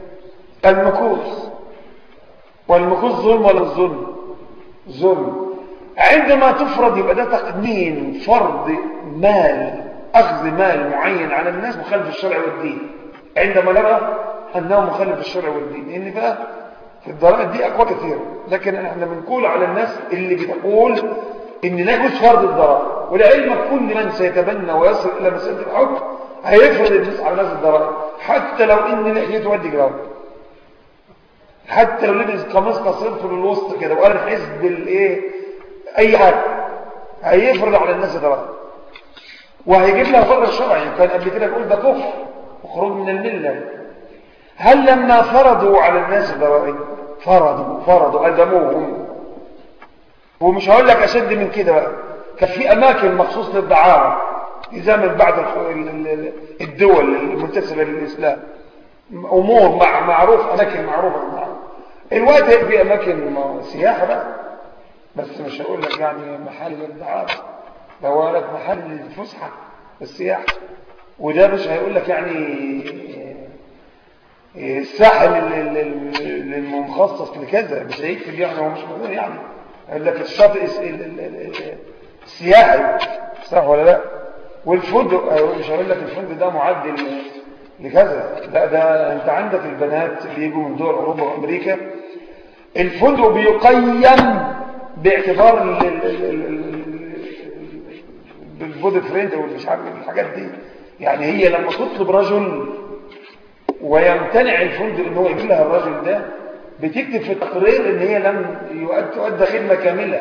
المكوس والمكوس ظلم ولا الظلم ظلم عندما تفرض يبقى ده تقنين فرض مال أخذ مال معين على الناس مخالف الشرع والدين عندما نرى أنه مخالف الشرع والدين لأن بقى في الضرائب دي أقوى كثيرة لكن احنا بنقول على الناس اللي بتقول إن لا يجوز فرض الضرائب ولعلمك كل من سيتبنى ويصل إلى مسألة الحكم هيفرض الناس على الناس الضرائب حتى لو إن لحيته ودي جرام حتى لو لبس قميص قصير في الوسط كده وقال حزب الايه اي حاجه هيفرض على الناس الضرائب وهيجيب لها فرض شرعي كان قبل كده بيقول ده كفر وخروج من المله هل لما فرضوا على الناس الضرائب فرضوا فرضوا ألزموهم ومش هقول لك أشد من كده بقى كان في أماكن مخصوص للدعارة في زمن بعض الدول المنتسبة للإسلام أمور مع معروف أماكن معروفة الوقت في أماكن سياحة بقى بس مش هقول لك يعني محل الدعارة ده هو لك محل الفسحة السياحة وده مش هيقول لك يعني الساحل المخصص لكذا مش هيكتب يعني هو مش موجود يعني يقول لك الشاطئ السياحي صح ولا لا والفندق مش هقول لك الفندق ده معد لكذا لا ده انت عندك البنات بيجوا من دول اوروبا وامريكا الفندق بيقيم باعتبار بالبودي فريند والمش عارف الحاجات دي يعني هي لما تطلب رجل ويمتنع الفندق ان هو يجيب لها الراجل ده بتكتب في التقرير ان هي لم تؤدى خدمه كامله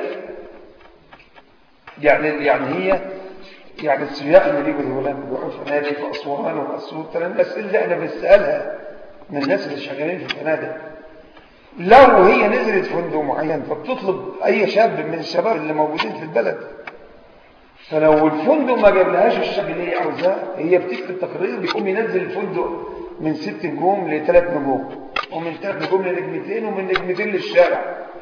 يعني يعني هي يعني السياح اللي بيجوا الهولند بيروحوا فنادق في اسوان واسيوط الاسئله اللي احنا بنسالها من الناس اللي شغالين في الفنادق لو هي نزلت فندق معين فبتطلب اي شاب من الشباب اللي موجودين في البلد فلو الفندق ما جابلهاش الشاب اللي هي عاوزاه هي بتكتب تقرير بيقوم ينزل الفندق من ست نجوم لثلاث نجوم ومن ثلاث نجوم لنجمتين ومن نجمتين للشارع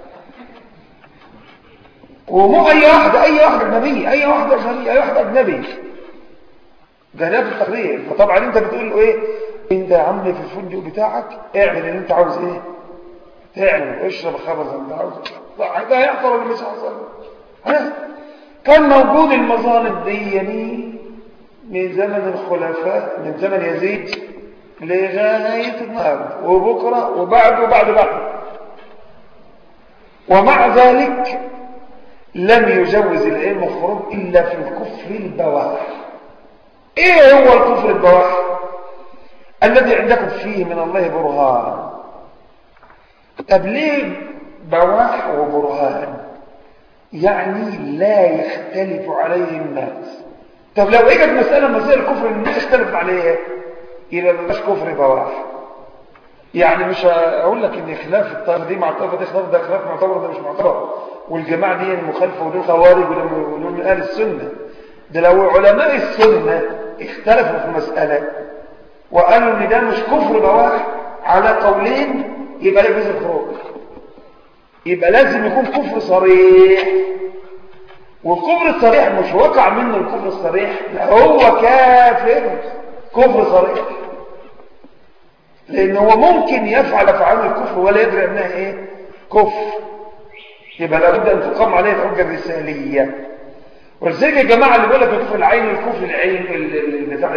ومو اي واحد اي واحد اجنبي اي واحد اجنبي اي واحد اجنبي ده ده في التقرير فطبعا انت بتقول له ايه انت يا عم في الفندق بتاعك اعمل اللي انت عاوز ايه تعمل اشرب الخبز اللي انت عاوزه ده هيحصل ولا مش هيحصل ها كان موجود المظالم دي يعني من زمن الخلفاء من زمن يزيد لغاية النهاردة وبكرة وبعد وبعد بعد ومع ذلك لم يجوز العلم الخروج إلا في الكفر البواح إيه هو الكفر البواح الذي عندكم فيه من الله برهان طب ليه بواح وبرهان يعني لا يختلف عليه الناس طب لو اجت مسألة مسائل الكفر الناس اختلف عليها يبقى مش كفر بواح يعني مش اقول لك ان خلاف الطائفه دي مع الطائفه دي خلاف ده خلاف معتبر ده مش معتبر والجماعه دي المخالفه ودول خوارج ودول من اهل السنه ده لو علماء السنه اختلفوا في مساله وقالوا ان ده مش كفر بواح على قولين يبقى يجوز الخروج يبقى لازم يكون كفر صريح والكفر الصريح مش وقع منه الكفر الصريح لا هو كافر كفر صريح لأنه هو ممكن يفعل أفعال الكفر ولا يدري أنها إيه كفر يبقى لابد أن تقام عليه الحجة الرسالية ولذلك يا جماعة اللي بيقول لك الكفر العين الكفر العين بتاع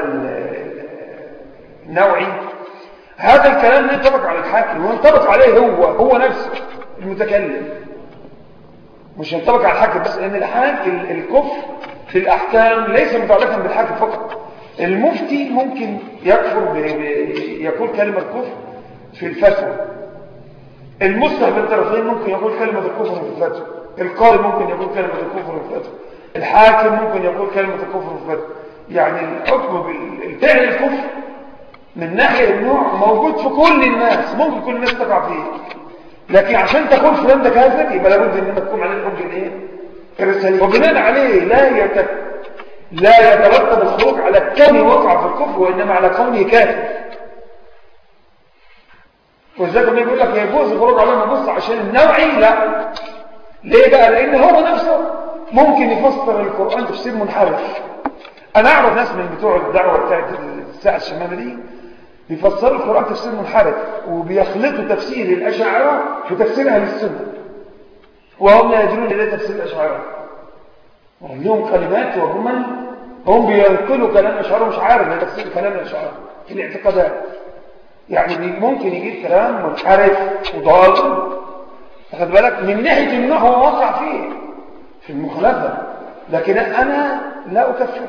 النوعي هذا الكلام ينطبق على الحاكم وينطبق عليه هو هو نفسه المتكلم مش ينطبق على الحاكم بس لأن الحاكم الكفر في الأحكام ليس متعلقا بالحاكم فقط المفتي ممكن يكفر يقول كلمة كفر في الفتوى المصلح بالطرفين ممكن يقول كلمة الكفر في الفتوى القاضي ممكن يقول كلمة الكفر في الفتوى الحاكم ممكن يقول كلمة الكفر في الفتوى يعني الحكم بالفعل الكفر من ناحية النوع موجود في كل الناس ممكن كل الناس تقع فيه لكن عشان تقول فلان ده كافر يبقى لابد ان تكون عليه الحجه الايه الرساليه وبناء عليه لا يت... لا يترتب الخروج على كونه وقع في الكفر وانما على كونه كافر ولذلك لما يقول لك يجوز الخروج على نبص عشان النوعي لا ليه بقى لان هو نفسه ممكن يفسر القران تفسير منحرف انا اعرف ناس من بتوع الدعوه بتاعت الساعه الشماليه دي بيفسروا القرآن تفسير منحرف وبيخلطوا تفسير الأشاعرة في تفسير أهل السنة وهم لا يدرون إلى تفسير الأشاعرة لهم كلمات وجمل هم بينقلوا كلام الأشاعرة مش عارف ده تفسير كلام الأشاعرة في الاعتقادات يعني ممكن يجيب كلام منحرف وضال أخذ بالك من ناحية إنه هو وقع فيه في المخالفة لكن أنا لا أكفره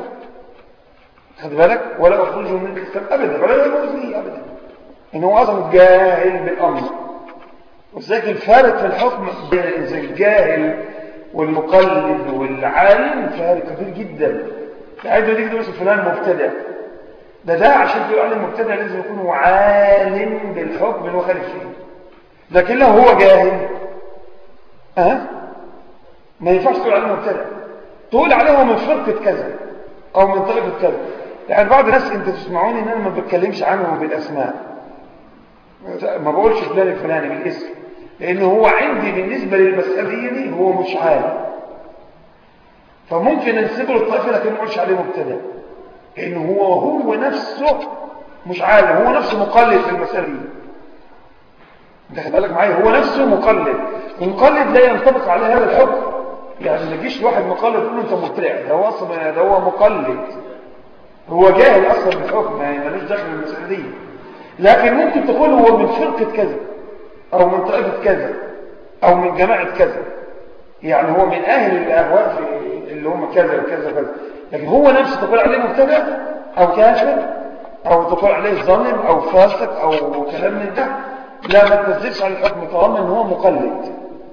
خد بالك ولا أخرجه من الإسلام أبدا ولا يجوز لي أبدا إن هو أصلا جاهل بالأمر وذلك الفارق في الحكم بين الجاهل والمقلد والعالم فارق كبير جدا عايز يجي تقول فلان مبتدع ده ده عشان تقول عليه مبتدع لازم يكون هو عالم بالحكم اللي هو خالف فيه لكن لو هو جاهل أه؟ ما ينفعش تقول عليه مبتدع تقول عليه هو من فرقة كذا أو من طريقة كذا يعني بعض الناس انت تسمعوني ان انا ما بتكلمش عنه بالاسماء ما بقولش فلان الفلاني بالاسم لان هو عندي بالنسبة للمسألة دي هو مش عالم فممكن انسبه للطائفة لكن ما اقولش عليه مبتدع لان هو هو نفسه مش عالم هو نفسه مقلد في المسألة دي انت خد بالك معايا هو نفسه مقلد المقلد لا ينطبق عليه هذا الحكم يعني ما تجيش واحد مقلد تقول له انت مبتدع ده هو اصلا ده هو مقلد هو جاهل اصلا بالحكم يعني ملوش دخل المسألة دي لكن ممكن تقول هو من فرقة كذا او من طائفة كذا او من جماعة كذا يعني هو من اهل الاهواء في اللي هم كذا وكذا وكذا لكن هو نفسه تقول عليه مبتدع او كافر او تقول عليه ظالم او فاسق او كلام من ده لا ما تنزلش على الحكم طالما ان هو مقلد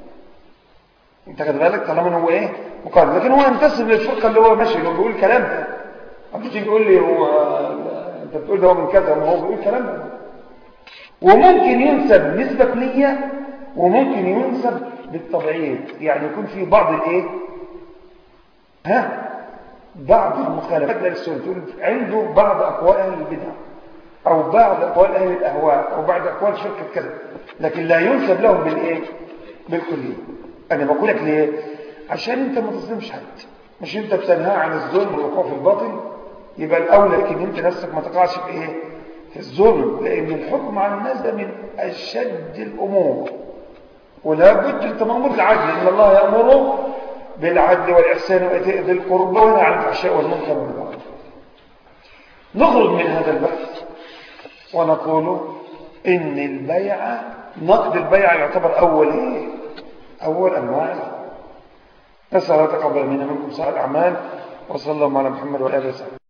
انت خد بالك طالما ان هو ايه مقلد لكن هو ينتسب للفرقه اللي هو ماشي اللي هو بيقول كلام ده ما تيجي تقول لي هو انت بتقول ده هو من كذا ما هو بيقول كلام ده وممكن ينسب نسبة نية وممكن ينسب بالتبعيض يعني يكون في بعض الايه ها بعض المخالفات للسنة تقول عنده بعض اقوال اهل البدع او بعض اقوال اهل الاهواء او بعض اقوال شركة كذا لكن لا ينسب لهم بالايه بالكلية انا بقول لك ليه عشان انت ما تظلمش حد مش انت بتنهى عن الظلم والوقوع في الباطل يبقى الاولى لك ان انت نفسك ما تقعش في ايه في الظلم لان الحكم على الناس ده من اشد الامور ولا بد انت مامور بالعدل ان الله يامر بالعدل والاحسان وايتاء ذي القربى وينهى عن الفحشاء والمنكر والبغي نخرج من هذا البحث ونقول ان البيع نقد البيع يعتبر اول ايه اول انواع نسال الله تقبل منا منكم صالح الاعمال وصلى الله على محمد وعلى اله وصحبه